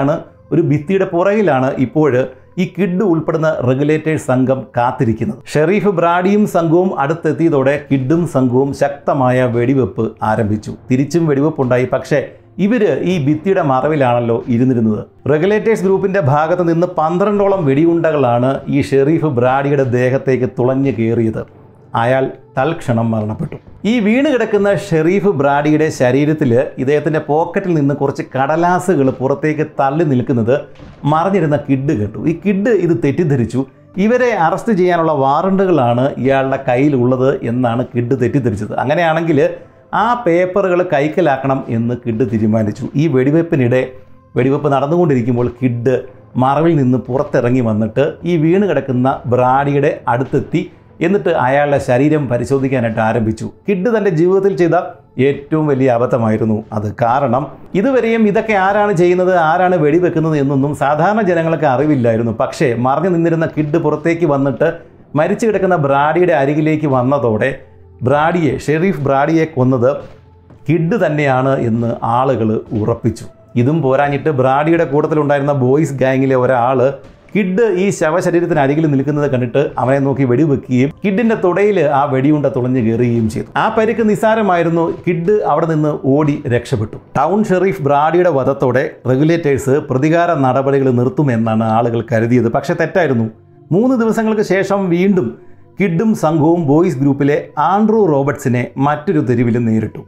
ഒരു ഭിത്തിയുടെ പുറകിലാണ് ഇപ്പോൾ ഈ കിഡ് ഉൾപ്പെടുന്ന റെഗുലേറ്റേഴ്സ് സംഘം കാത്തിരിക്കുന്നത് ഷെറീഫ് ബ്രാഡിയും സംഘവും അടുത്തെത്തിയതോടെ കിഡും സംഘവും ശക്തമായ വെടിവെപ്പ് ആരംഭിച്ചു തിരിച്ചും വെടിവെപ്പുണ്ടായി പക്ഷേ ഇവര് ഈ ഭിത്തിയുടെ മറവിലാണല്ലോ ഇരുന്നിരുന്നത് റെഗുലേറ്റേഴ്സ് ഗ്രൂപ്പിന്റെ ഭാഗത്ത് നിന്ന് പന്ത്രണ്ടോളം വെടിയുണ്ടകളാണ് ഈ ഷെറീഫ് ബ്രാഡിയുടെ ദേഹത്തേക്ക് തുളഞ്ഞു കയറിയത് അയാൾ തൽക്ഷണം മരണപ്പെട്ടു ഈ വീണ് കിടക്കുന്ന ഷെറീഫ് ബ്രാഡിയുടെ ശരീരത്തിൽ ഇദ്ദേഹത്തിൻ്റെ പോക്കറ്റിൽ നിന്ന് കുറച്ച് കടലാസുകൾ പുറത്തേക്ക് തള്ളി നിൽക്കുന്നത് മറിഞ്ഞിരുന്ന കിഡ് കേട്ടു ഈ കിഡ് ഇത് തെറ്റിദ്ധരിച്ചു ഇവരെ അറസ്റ്റ് ചെയ്യാനുള്ള വാറണ്ടുകളാണ് ഇയാളുടെ കയ്യിലുള്ളത് എന്നാണ് കിഡ് തെറ്റിദ്ധരിച്ചത് അങ്ങനെയാണെങ്കിൽ ആ പേപ്പറുകൾ കൈക്കലാക്കണം എന്ന് കിഡ് തീരുമാനിച്ചു ഈ വെടിവെപ്പിനിടെ വെടിവെപ്പ് നടന്നുകൊണ്ടിരിക്കുമ്പോൾ കിഡ് മറവിൽ നിന്ന് പുറത്തിറങ്ങി വന്നിട്ട് ഈ വീണ് കിടക്കുന്ന ബ്രാഡിയുടെ അടുത്തെത്തി എന്നിട്ട് അയാളുടെ ശരീരം പരിശോധിക്കാനായിട്ട് ആരംഭിച്ചു കിഡ് തൻ്റെ ജീവിതത്തിൽ ചെയ്ത ഏറ്റവും വലിയ അബദ്ധമായിരുന്നു അത് കാരണം ഇതുവരെയും ഇതൊക്കെ ആരാണ് ചെയ്യുന്നത് ആരാണ് വെടിവെക്കുന്നത് എന്നൊന്നും സാധാരണ ജനങ്ങൾക്ക് അറിവില്ലായിരുന്നു പക്ഷേ മറിഞ്ഞു നിന്നിരുന്ന കിഡ് പുറത്തേക്ക് വന്നിട്ട് മരിച്ചു കിടക്കുന്ന ബ്രാഡിയുടെ അരികിലേക്ക് വന്നതോടെ ബ്രാഡിയെ ഷെരീഫ് ബ്രാഡിയെ കൊന്നത് കിഡ് തന്നെയാണ് എന്ന് ആളുകൾ ഉറപ്പിച്ചു ഇതും പോരാഞ്ഞിട്ട് ബ്രാഡിയുടെ കൂട്ടത്തിലുണ്ടായിരുന്ന ബോയ്സ് ഗാങ്ങിലെ ഒരാൾ കിഡ് ഈ ശവശരീരത്തിന് അരികിൽ നിൽക്കുന്നത് കണ്ടിട്ട് അവനെ നോക്കി വെടിവെക്കുകയും കിഡിന്റെ തുടയിൽ ആ വെടിയുണ്ട തുളഞ്ഞു കയറുകയും ചെയ്തു ആ പരിക്ക് നിസ്സാരമായിരുന്നു കിഡ് അവിടെ നിന്ന് ഓടി രക്ഷപ്പെട്ടു ടൗൺ ഷെറീഫ് ബ്രാഡിയുടെ വധത്തോടെ റെഗുലേറ്റേഴ്സ് പ്രതികാര നടപടികൾ നിർത്തുമെന്നാണ് ആളുകൾ കരുതിയത് പക്ഷെ തെറ്റായിരുന്നു മൂന്ന് ദിവസങ്ങൾക്ക് ശേഷം വീണ്ടും കിഡും സംഘവും ബോയ്സ് ഗ്രൂപ്പിലെ ആൻഡ്രൂ റോബർട്ട്സിനെ മറ്റൊരു തെരുവിൽ നേരിട്ടു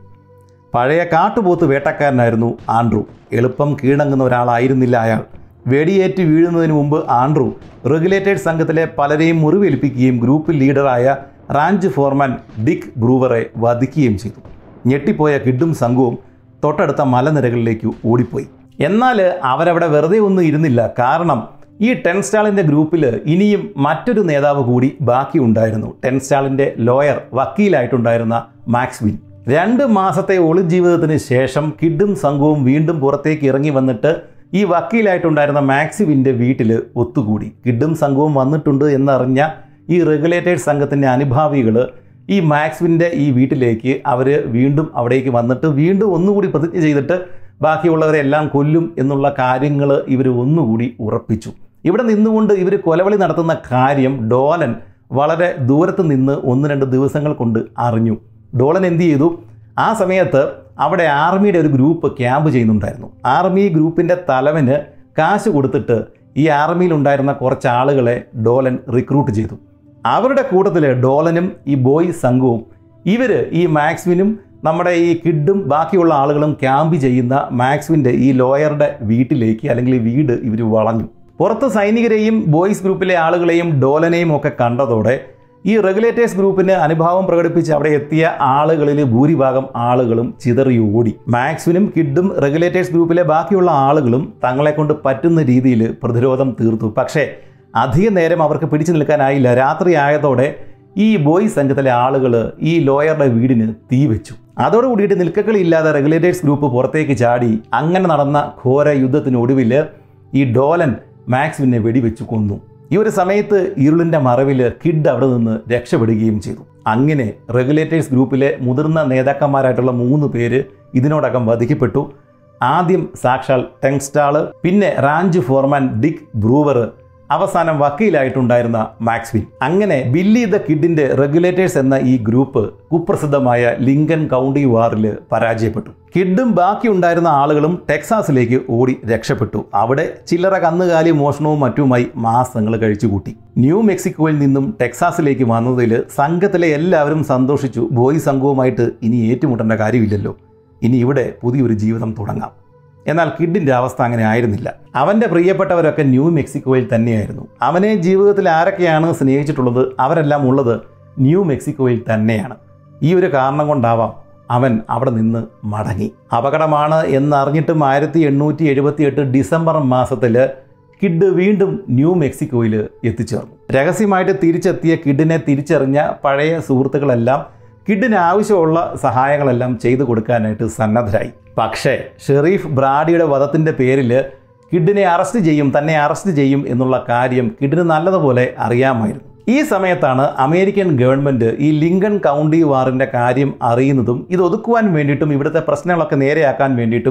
പഴയ കാട്ടുപോത്ത് വേട്ടക്കാരനായിരുന്നു ആൻഡ്രൂ എളുപ്പം കീഴടങ്ങുന്ന ഒരാളായിരുന്നില്ല അയാൾ വെടിയേറ്റ് വീഴുന്നതിന് മുമ്പ് ആൻഡ്രൂ റെഗുലേറ്റഡ് സംഘത്തിലെ പലരെയും മുറിവേൽപ്പിക്കുകയും ഗ്രൂപ്പ് ലീഡറായ റാഞ്ച് ഫോർമാൻ ഡിക്ക് ബ്രൂവറെ വധിക്കുകയും ചെയ്തു ഞെട്ടിപ്പോയ കിഡും സംഘവും തൊട്ടടുത്ത മലനിരകളിലേക്ക് ഓടിപ്പോയി എന്നാൽ അവരവിടെ വെറുതെ ഒന്നും ഇരുന്നില്ല കാരണം ഈ ടെൻസ്റ്റാളിൻ്റെ ഗ്രൂപ്പിൽ ഇനിയും മറ്റൊരു നേതാവ് കൂടി ബാക്കിയുണ്ടായിരുന്നു ടെൻസ്റ്റാളിൻ്റെ ലോയർ വക്കീലായിട്ടുണ്ടായിരുന്ന മാക്സ്വിൻ രണ്ട് മാസത്തെ ഒളിജീവിതത്തിന് ശേഷം കിഡും സംഘവും വീണ്ടും പുറത്തേക്ക് ഇറങ്ങി വന്നിട്ട് ഈ വക്കീലായിട്ടുണ്ടായിരുന്ന മാക്സിവിൻ്റെ വീട്ടിൽ ഒത്തുകൂടി കിഡും സംഘവും വന്നിട്ടുണ്ട് എന്നറിഞ്ഞ ഈ റെഗുലേറ്റേഡ് സംഘത്തിൻ്റെ അനുഭാവികൾ ഈ മാക്സ്വിൻ്റെ ഈ വീട്ടിലേക്ക് അവർ വീണ്ടും അവിടേക്ക് വന്നിട്ട് വീണ്ടും ഒന്നുകൂടി പ്രതിജ്ഞ ചെയ്തിട്ട് ബാക്കിയുള്ളവരെ എല്ലാം കൊല്ലും എന്നുള്ള കാര്യങ്ങൾ ഇവർ ഒന്നുകൂടി ഉറപ്പിച്ചു ഇവിടെ നിന്നുകൊണ്ട് ഇവർ കൊലവിളി നടത്തുന്ന കാര്യം ഡോലൻ വളരെ ദൂരത്ത് നിന്ന് ഒന്ന് രണ്ട് ദിവസങ്ങൾ കൊണ്ട് അറിഞ്ഞു ഡോളൻ എന്ത് ചെയ്തു ആ സമയത്ത് അവിടെ ആർമിയുടെ ഒരു ഗ്രൂപ്പ് ക്യാമ്പ് ചെയ്യുന്നുണ്ടായിരുന്നു ആർമി ഗ്രൂപ്പിൻ്റെ തലവന് കാശ് കൊടുത്തിട്ട് ഈ ആർമിയിലുണ്ടായിരുന്ന കുറച്ച് ആളുകളെ ഡോലൻ റിക്രൂട്ട് ചെയ്തു അവരുടെ കൂട്ടത്തിൽ ഡോലനും ഈ ബോയ് സംഘവും ഇവർ ഈ മാക്സ്വിനും നമ്മുടെ ഈ കിഡും ബാക്കിയുള്ള ആളുകളും ക്യാമ്പ് ചെയ്യുന്ന മാക്സ്വിൻ്റെ ഈ ലോയറുടെ വീട്ടിലേക്ക് അല്ലെങ്കിൽ ഈ വീട് ഇവർ വളഞ്ഞു പുറത്ത് സൈനികരെയും ബോയ്സ് ഗ്രൂപ്പിലെ ആളുകളെയും ഡോലനെയും ഒക്കെ കണ്ടതോടെ ഈ റെഗുലേറ്റേഴ്സ് ഗ്രൂപ്പിന് അനുഭാവം പ്രകടിപ്പിച്ച് അവിടെ എത്തിയ ആളുകളിൽ ഭൂരിഭാഗം ആളുകളും ചിതറി ഓടി മാക്സിനും കിഡും റെഗുലേറ്റേഴ്സ് ഗ്രൂപ്പിലെ ബാക്കിയുള്ള ആളുകളും തങ്ങളെ കൊണ്ട് പറ്റുന്ന രീതിയിൽ പ്രതിരോധം തീർത്തു പക്ഷേ അധിക നേരം അവർക്ക് പിടിച്ചു നിൽക്കാനായില്ല രാത്രി ആയതോടെ ഈ ബോയ്സ് സംഘത്തിലെ ആളുകൾ ഈ ലോയറുടെ വീടിന് തീ വെച്ചു അതോടുകൂടിയിട്ട് നിൽക്കക്കളിയില്ലാതെ റെഗുലേറ്റേഴ്സ് ഗ്രൂപ്പ് പുറത്തേക്ക് ചാടി അങ്ങനെ നടന്ന ഘോര യുദ്ധത്തിനൊടുവിൽ ഈ ഡോലൻ മാക്സിനെ വെടിവെച്ച് കൊന്നു ഈ ഒരു സമയത്ത് ഇരുളിൻ്റെ മറവിൽ കിഡ് അവിടെ നിന്ന് രക്ഷപ്പെടുകയും ചെയ്തു അങ്ങനെ റെഗുലേറ്റേഴ്സ് ഗ്രൂപ്പിലെ മുതിർന്ന നേതാക്കന്മാരായിട്ടുള്ള മൂന്ന് പേര് ഇതിനോടകം വധിക്കപ്പെട്ടു ആദ്യം സാക്ഷാൽ ടെങ്സ്റ്റാള് പിന്നെ റാഞ്ച് ഫോർമാൻ ഡിക്ക് ബ്രൂവർ അവസാനം വക്കീലായിട്ടുണ്ടായിരുന്ന മാക്സ്വിൻ അങ്ങനെ ബില്ലി ദ കിഡിന്റെ റെഗുലേറ്റേഴ്സ് എന്ന ഈ ഗ്രൂപ്പ് കുപ്രസിദ്ധമായ ലിങ്കൻ കൗണ്ടി വാറിൽ പരാജയപ്പെട്ടു കിഡും ബാക്കി ഉണ്ടായിരുന്ന ആളുകളും ടെക്സാസിലേക്ക് ഓടി രക്ഷപ്പെട്ടു അവിടെ ചില്ലറ കന്നുകാലി മോഷണവും മറ്റുമായി മാസങ്ങൾ കഴിച്ചുകൂട്ടി ന്യൂ മെക്സിക്കോയിൽ നിന്നും ടെക്സാസിലേക്ക് വന്നതിൽ സംഘത്തിലെ എല്ലാവരും സന്തോഷിച്ചു ബോയ് സംഘവുമായിട്ട് ഇനി ഏറ്റുമുട്ടേണ്ട കാര്യമില്ലല്ലോ ഇനി ഇവിടെ പുതിയൊരു ജീവിതം തുടങ്ങാം എന്നാൽ കിഡിൻ്റെ അവസ്ഥ അങ്ങനെ ആയിരുന്നില്ല അവൻ്റെ പ്രിയപ്പെട്ടവരൊക്കെ ന്യൂ മെക്സിക്കോയിൽ തന്നെയായിരുന്നു അവനെ ജീവിതത്തിൽ ആരൊക്കെയാണ് സ്നേഹിച്ചിട്ടുള്ളത് അവരെല്ലാം ഉള്ളത് ന്യൂ മെക്സിക്കോയിൽ തന്നെയാണ് ഈ ഒരു കാരണം കൊണ്ടാവാം അവൻ അവിടെ നിന്ന് മടങ്ങി അപകടമാണ് എന്നറിഞ്ഞിട്ടും ആയിരത്തി എണ്ണൂറ്റി എഴുപത്തി എട്ട് ഡിസംബർ മാസത്തിൽ കിഡ് വീണ്ടും ന്യൂ മെക്സിക്കോയിൽ എത്തിച്ചേർന്നു രഹസ്യമായിട്ട് തിരിച്ചെത്തിയ കിഡിനെ തിരിച്ചറിഞ്ഞ പഴയ സുഹൃത്തുക്കളെല്ലാം കിഡിന് ആവശ്യമുള്ള സഹായങ്ങളെല്ലാം ചെയ്തു കൊടുക്കാനായിട്ട് സന്നദ്ധരായി പക്ഷേ ഷെറീഫ് ബ്രാഡിയുടെ വധത്തിൻ്റെ പേരിൽ കിഡിനെ അറസ്റ്റ് ചെയ്യും തന്നെ അറസ്റ്റ് ചെയ്യും എന്നുള്ള കാര്യം കിഡിന് നല്ലതുപോലെ അറിയാമായിരുന്നു ഈ സമയത്താണ് അമേരിക്കൻ ഗവൺമെൻറ് ഈ ലിങ്കൺ കൗണ്ടി വാറിൻ്റെ കാര്യം അറിയുന്നതും ഇത് ഒതുക്കുവാൻ വേണ്ടിയിട്ടും ഇവിടുത്തെ പ്രശ്നങ്ങളൊക്കെ നേരെയാക്കാൻ വേണ്ടിയിട്ടും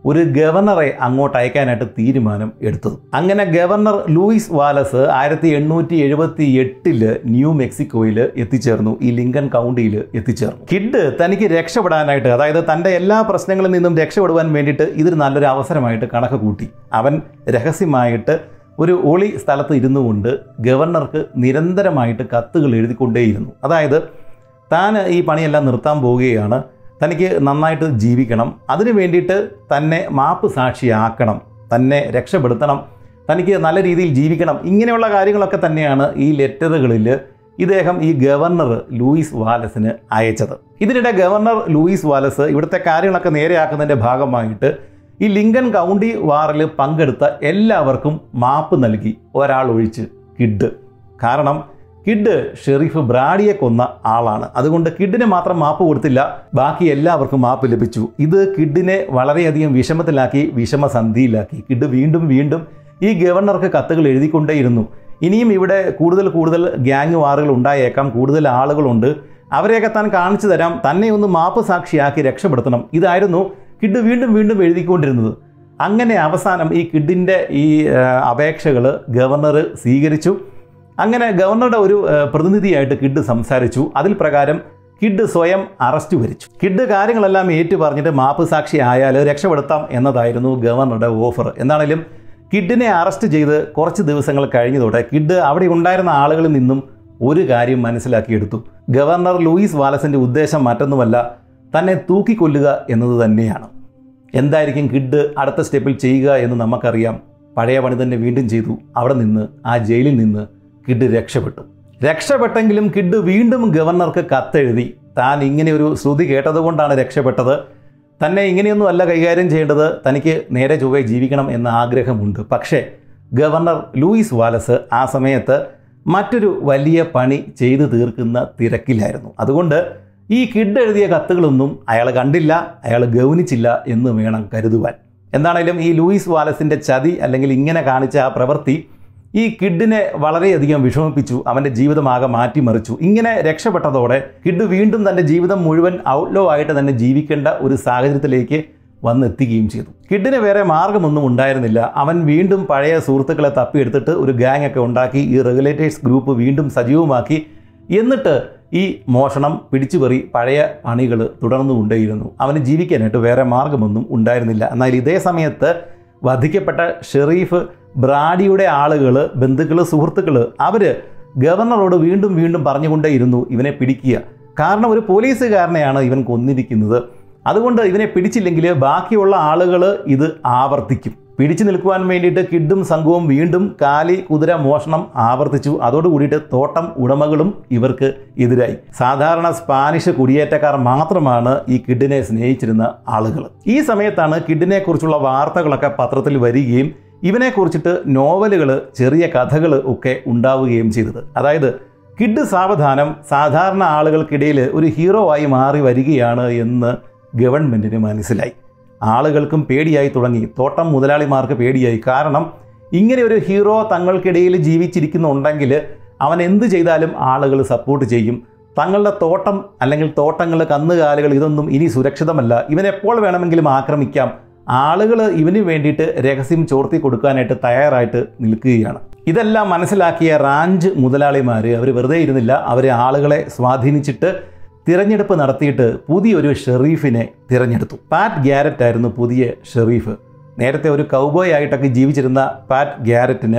ഒരു ഗവർണറെ അങ്ങോട്ട് അയക്കാനായിട്ട് തീരുമാനം എടുത്തത് അങ്ങനെ ഗവർണർ ലൂയിസ് വാലസ് ആയിരത്തി എണ്ണൂറ്റി എഴുപത്തി എട്ടില് ന്യൂ മെക്സിക്കോയിൽ എത്തിച്ചേർന്നു ഈ ലിങ്കൻ കൗണ്ടിയിൽ എത്തിച്ചേർന്നു കിഡ് തനിക്ക് രക്ഷപ്പെടാനായിട്ട് അതായത് തൻ്റെ എല്ലാ പ്രശ്നങ്ങളിൽ നിന്നും രക്ഷപ്പെടുവാൻ വേണ്ടിയിട്ട് ഇതൊരു നല്ലൊരു അവസരമായിട്ട് കണക്ക് കൂട്ടി അവൻ രഹസ്യമായിട്ട് ഒരു ഒളി സ്ഥലത്ത് ഇരുന്നു കൊണ്ട് ഗവർണർക്ക് നിരന്തരമായിട്ട് കത്തുകൾ എഴുതിക്കൊണ്ടേയിരുന്നു അതായത് താൻ ഈ പണിയെല്ലാം നിർത്താൻ പോവുകയാണ് തനിക്ക് നന്നായിട്ട് ജീവിക്കണം അതിനു വേണ്ടിയിട്ട് തന്നെ മാപ്പ് സാക്ഷിയാക്കണം തന്നെ രക്ഷപ്പെടുത്തണം തനിക്ക് നല്ല രീതിയിൽ ജീവിക്കണം ഇങ്ങനെയുള്ള കാര്യങ്ങളൊക്കെ തന്നെയാണ് ഈ ലെറ്ററുകളിൽ ഇദ്ദേഹം ഈ ഗവർണർ ലൂയിസ് വാലസിന് അയച്ചത് ഇതിനിടെ ഗവർണർ ലൂയിസ് വാലസ് ഇവിടുത്തെ കാര്യങ്ങളൊക്കെ നേരെയാക്കുന്നതിൻ്റെ ഭാഗമായിട്ട് ഈ ലിങ്കൻ കൗണ്ടി വാറിൽ പങ്കെടുത്ത എല്ലാവർക്കും മാപ്പ് നൽകി ഒരാൾ ഒഴിച്ച് കിഡ് കാരണം കിഡ് ഷെറീഫ് ബ്രാഡിയെ കൊന്ന ആളാണ് അതുകൊണ്ട് കിഡിന് മാത്രം മാപ്പ് കൊടുത്തില്ല ബാക്കി എല്ലാവർക്കും മാപ്പ് ലഭിച്ചു ഇത് കിഡിനെ വളരെയധികം വിഷമത്തിലാക്കി വിഷമസന്ധിയിലാക്കി കിഡ് വീണ്ടും വീണ്ടും ഈ ഗവർണർക്ക് കത്തുകൾ എഴുതിക്കൊണ്ടേയിരുന്നു ഇനിയും ഇവിടെ കൂടുതൽ കൂടുതൽ ഗ്യാങ് വാറുകൾ ഉണ്ടായേക്കാം കൂടുതൽ ആളുകളുണ്ട് അവരെയൊക്കെ താൻ കാണിച്ചു തരാം തന്നെ ഒന്ന് മാപ്പ് സാക്ഷിയാക്കി രക്ഷപ്പെടുത്തണം ഇതായിരുന്നു കിഡ് വീണ്ടും വീണ്ടും എഴുതിക്കൊണ്ടിരുന്നത് അങ്ങനെ അവസാനം ഈ കിഡിൻ്റെ ഈ അപേക്ഷകൾ ഗവർണർ സ്വീകരിച്ചു അങ്ങനെ ഗവർണറുടെ ഒരു ഏഹ്, പ്രതിനിധിയായിട്ട് കിഡ് സംസാരിച്ചു അതിൽ പ്രകാരം കിഡ് സ്വയം അറസ്റ്റ് വരിച്ചു കിഡ് കാര്യങ്ങളെല്ലാം ഏറ്റു പറഞ്ഞിട്ട് മാപ്പ് സാക്ഷി ആയാൽ രക്ഷപ്പെടുത്താം എന്നതായിരുന്നു ഗവർണറുടെ ഓഫർ എന്താണെങ്കിലും കിഡിനെ അറസ്റ്റ് ചെയ്ത് കുറച്ച് ദിവസങ്ങൾ കഴിഞ്ഞതോടെ കിഡ് അവിടെ ഉണ്ടായിരുന്ന ആളുകളിൽ നിന്നും ഒരു കാര്യം മനസ്സിലാക്കിയെടുത്തു ഗവർണർ ലൂയിസ് വാലസിൻ്റെ ഉദ്ദേശം മറ്റൊന്നുമല്ല തന്നെ തൂക്കിക്കൊല്ലുക എന്നത് തന്നെയാണ് എന്തായിരിക്കും കിഡ് അടുത്ത സ്റ്റെപ്പിൽ ചെയ്യുക എന്ന് നമുക്കറിയാം പഴയ പണി തന്നെ വീണ്ടും ചെയ്തു അവിടെ നിന്ന് ആ ജയിലിൽ നിന്ന് കിഡ് രക്ഷപ്പെട്ടു രക്ഷപ്പെട്ടെങ്കിലും കിഡ് വീണ്ടും ഗവർണർക്ക് കത്തെഴുതി താൻ ഇങ്ങനെ ഒരു ശ്രുതി കേട്ടതുകൊണ്ടാണ് രക്ഷപ്പെട്ടത് തന്നെ ഇങ്ങനെയൊന്നും അല്ല കൈകാര്യം ചെയ്യേണ്ടത് തനിക്ക് നേരെ ചൊവ്വേ ജീവിക്കണം എന്ന ആഗ്രഹമുണ്ട് പക്ഷേ ഗവർണർ ലൂയിസ് വാലസ് ആ സമയത്ത് മറ്റൊരു വലിയ പണി ചെയ്തു തീർക്കുന്ന തിരക്കിലായിരുന്നു അതുകൊണ്ട് ഈ കിഡ് എഴുതിയ കത്തുകളൊന്നും അയാൾ കണ്ടില്ല അയാൾ ഗൗനിച്ചില്ല എന്ന് വേണം കരുതുവാൻ എന്താണേലും ഈ ലൂയിസ് വാലസിൻ്റെ ചതി അല്ലെങ്കിൽ ഇങ്ങനെ കാണിച്ച ആ പ്രവൃത്തി ഈ കിഡിനെ വളരെയധികം വിഷമിപ്പിച്ചു അവൻ്റെ ജീവിതമാകെ മാറ്റിമറിച്ചു ഇങ്ങനെ രക്ഷപ്പെട്ടതോടെ കിഡ് വീണ്ടും തൻ്റെ ജീവിതം മുഴുവൻ ഔട്ട്ലോ ആയിട്ട് തന്നെ ജീവിക്കേണ്ട ഒരു സാഹചര്യത്തിലേക്ക് വന്നെത്തുകയും ചെയ്തു കിഡിന് വേറെ മാർഗമൊന്നും ഉണ്ടായിരുന്നില്ല അവൻ വീണ്ടും പഴയ സുഹൃത്തുക്കളെ തപ്പിയെടുത്തിട്ട് ഒരു ഗാങ് ഒക്കെ ഉണ്ടാക്കി ഈ റെഗുലേറ്റേഴ്സ് ഗ്രൂപ്പ് വീണ്ടും സജീവമാക്കി എന്നിട്ട് ഈ മോഷണം പിടിച്ചുപറി പഴയ പണികൾ തുടർന്നുകൊണ്ടേയിരുന്നു അവന് ജീവിക്കാനായിട്ട് വേറെ മാർഗമൊന്നും ഉണ്ടായിരുന്നില്ല എന്നാൽ ഇതേ സമയത്ത് വധിക്കപ്പെട്ട ഷെറീഫ് ബ്രാഡിയുടെ ആളുകൾ ബന്ധുക്കൾ സുഹൃത്തുക്കൾ അവർ ഗവർണറോട് വീണ്ടും വീണ്ടും പറഞ്ഞുകൊണ്ടേയിരുന്നു ഇവനെ പിടിക്കുക കാരണം ഒരു പോലീസുകാരനെയാണ് ഇവൻ കൊന്നിരിക്കുന്നത് അതുകൊണ്ട് ഇവനെ പിടിച്ചില്ലെങ്കിൽ ബാക്കിയുള്ള ആളുകൾ ഇത് ആവർത്തിക്കും പിടിച്ചു നിൽക്കുവാൻ വേണ്ടിയിട്ട് കിഡും സംഘവും വീണ്ടും കാലി കുതിര മോഷണം ആവർത്തിച്ചു അതോടുകൂടിയിട്ട് തോട്ടം ഉടമകളും ഇവർക്ക് എതിരായി സാധാരണ സ്പാനിഷ് കുടിയേറ്റക്കാർ മാത്രമാണ് ഈ കിഡിനെ സ്നേഹിച്ചിരുന്ന ആളുകൾ ഈ സമയത്താണ് കിഡിനെ കുറിച്ചുള്ള വാർത്തകളൊക്കെ പത്രത്തിൽ വരികയും ഇവനെ കുറിച്ചിട്ട് നോവലുകൾ ചെറിയ കഥകൾ ഒക്കെ ഉണ്ടാവുകയും ചെയ്തത് അതായത് കിഡ് സാവധാനം സാധാരണ ആളുകൾക്കിടയിൽ ഒരു ഹീറോ ആയി മാറി വരികയാണ് എന്ന് ഗവൺമെൻറ്റിന് മനസ്സിലായി ആളുകൾക്കും പേടിയായി തുടങ്ങി തോട്ടം മുതലാളിമാർക്ക് പേടിയായി കാരണം ഇങ്ങനെ ഒരു ഹീറോ തങ്ങൾക്കിടയിൽ ജീവിച്ചിരിക്കുന്നുണ്ടെങ്കിൽ അവൻ എന്ത് ചെയ്താലും ആളുകൾ സപ്പോർട്ട് ചെയ്യും തങ്ങളുടെ തോട്ടം അല്ലെങ്കിൽ തോട്ടങ്ങൾ കന്നുകാലികൾ ഇതൊന്നും ഇനി സുരക്ഷിതമല്ല ഇവൻ എപ്പോൾ വേണമെങ്കിലും ആക്രമിക്കാം ആളുകൾ ഇവന് വേണ്ടിയിട്ട് രഹസ്യം ചോർത്തി കൊടുക്കാനായിട്ട് തയ്യാറായിട്ട് നിൽക്കുകയാണ് ഇതെല്ലാം മനസ്സിലാക്കിയ റാഞ്ച് മുതലാളിമാർ അവർ വെറുതെ ഇരുന്നില്ല അവർ ആളുകളെ സ്വാധീനിച്ചിട്ട് തിരഞ്ഞെടുപ്പ് നടത്തിയിട്ട് പുതിയൊരു ഷെറീഫിനെ തിരഞ്ഞെടുത്തു പാറ്റ് ഗ്യാരറ്റ് ആയിരുന്നു പുതിയ ഷെറീഫ് നേരത്തെ ഒരു കൗബോയ് ആയിട്ടൊക്കെ ജീവിച്ചിരുന്ന പാറ്റ് ഗ്യാരറ്റിന്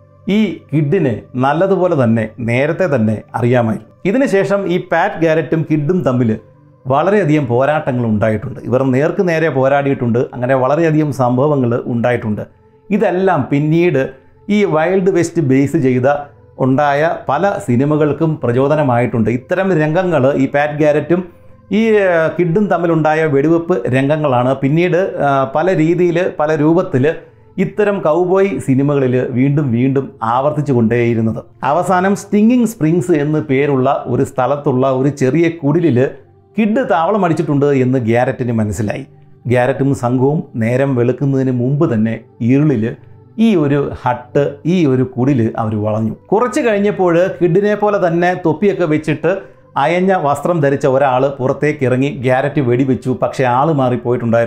ഈ കിഡിനെ നല്ലതുപോലെ തന്നെ നേരത്തെ തന്നെ അറിയാമായിരുന്നു ഇതിനുശേഷം ഈ പാറ്റ് ഗ്യാരറ്റും കിഡും തമ്മിൽ വളരെയധികം പോരാട്ടങ്ങൾ ഉണ്ടായിട്ടുണ്ട് ഇവർ നേർക്ക് നേരെ പോരാടിയിട്ടുണ്ട് അങ്ങനെ വളരെയധികം സംഭവങ്ങൾ ഉണ്ടായിട്ടുണ്ട് ഇതെല്ലാം പിന്നീട് ഈ വൈൽഡ് വെസ്റ്റ് ബേസ് ചെയ്ത ഉണ്ടായ പല സിനിമകൾക്കും പ്രചോദനമായിട്ടുണ്ട് ഇത്തരം രംഗങ്ങൾ ഈ പാറ്റ് ഗ്യാരറ്റും ഈ ആ, കിഡും തമ്മിലുണ്ടായ വെടിവെപ്പ് രംഗങ്ങളാണ് പിന്നീട് ആ, പല രീതിയിൽ പല രൂപത്തിൽ ഇത്തരം കൗബോയ് സിനിമകളിൽ വീണ്ടും വീണ്ടും ആവർത്തിച്ചു കൊണ്ടേയിരുന്നത് അവസാനം സ്റ്റിങ്ങിങ് സ്പ്രിങ്സ് എന്ന് പേരുള്ള ഒരു സ്ഥലത്തുള്ള ഒരു ചെറിയ കുടിലിൽ കിഡ് താവളം അടിച്ചിട്ടുണ്ട് എന്ന് ഗ്യാരറ്റിന് മനസ്സിലായി ഗ്യാരറ്റും സംഘവും നേരം വെളുക്കുന്നതിന് മുമ്പ് തന്നെ ഇരുളിൽ ഈ ഒരു ഹട്ട് ഈ ഒരു കുടിൽ അവർ വളഞ്ഞു കുറച്ച് കഴിഞ്ഞപ്പോൾ കിഡിനെ പോലെ തന്നെ തൊപ്പിയൊക്കെ വെച്ചിട്ട് അയഞ്ഞ വസ്ത്രം ധരിച്ച ഒരാൾ പുറത്തേക്ക് ഇറങ്ങി ഗ്യാരറ്റ് വെടിവെച്ചു പക്ഷേ ആൾ മാറിപ്പോയിട്ടുണ്ടായിരുന്നു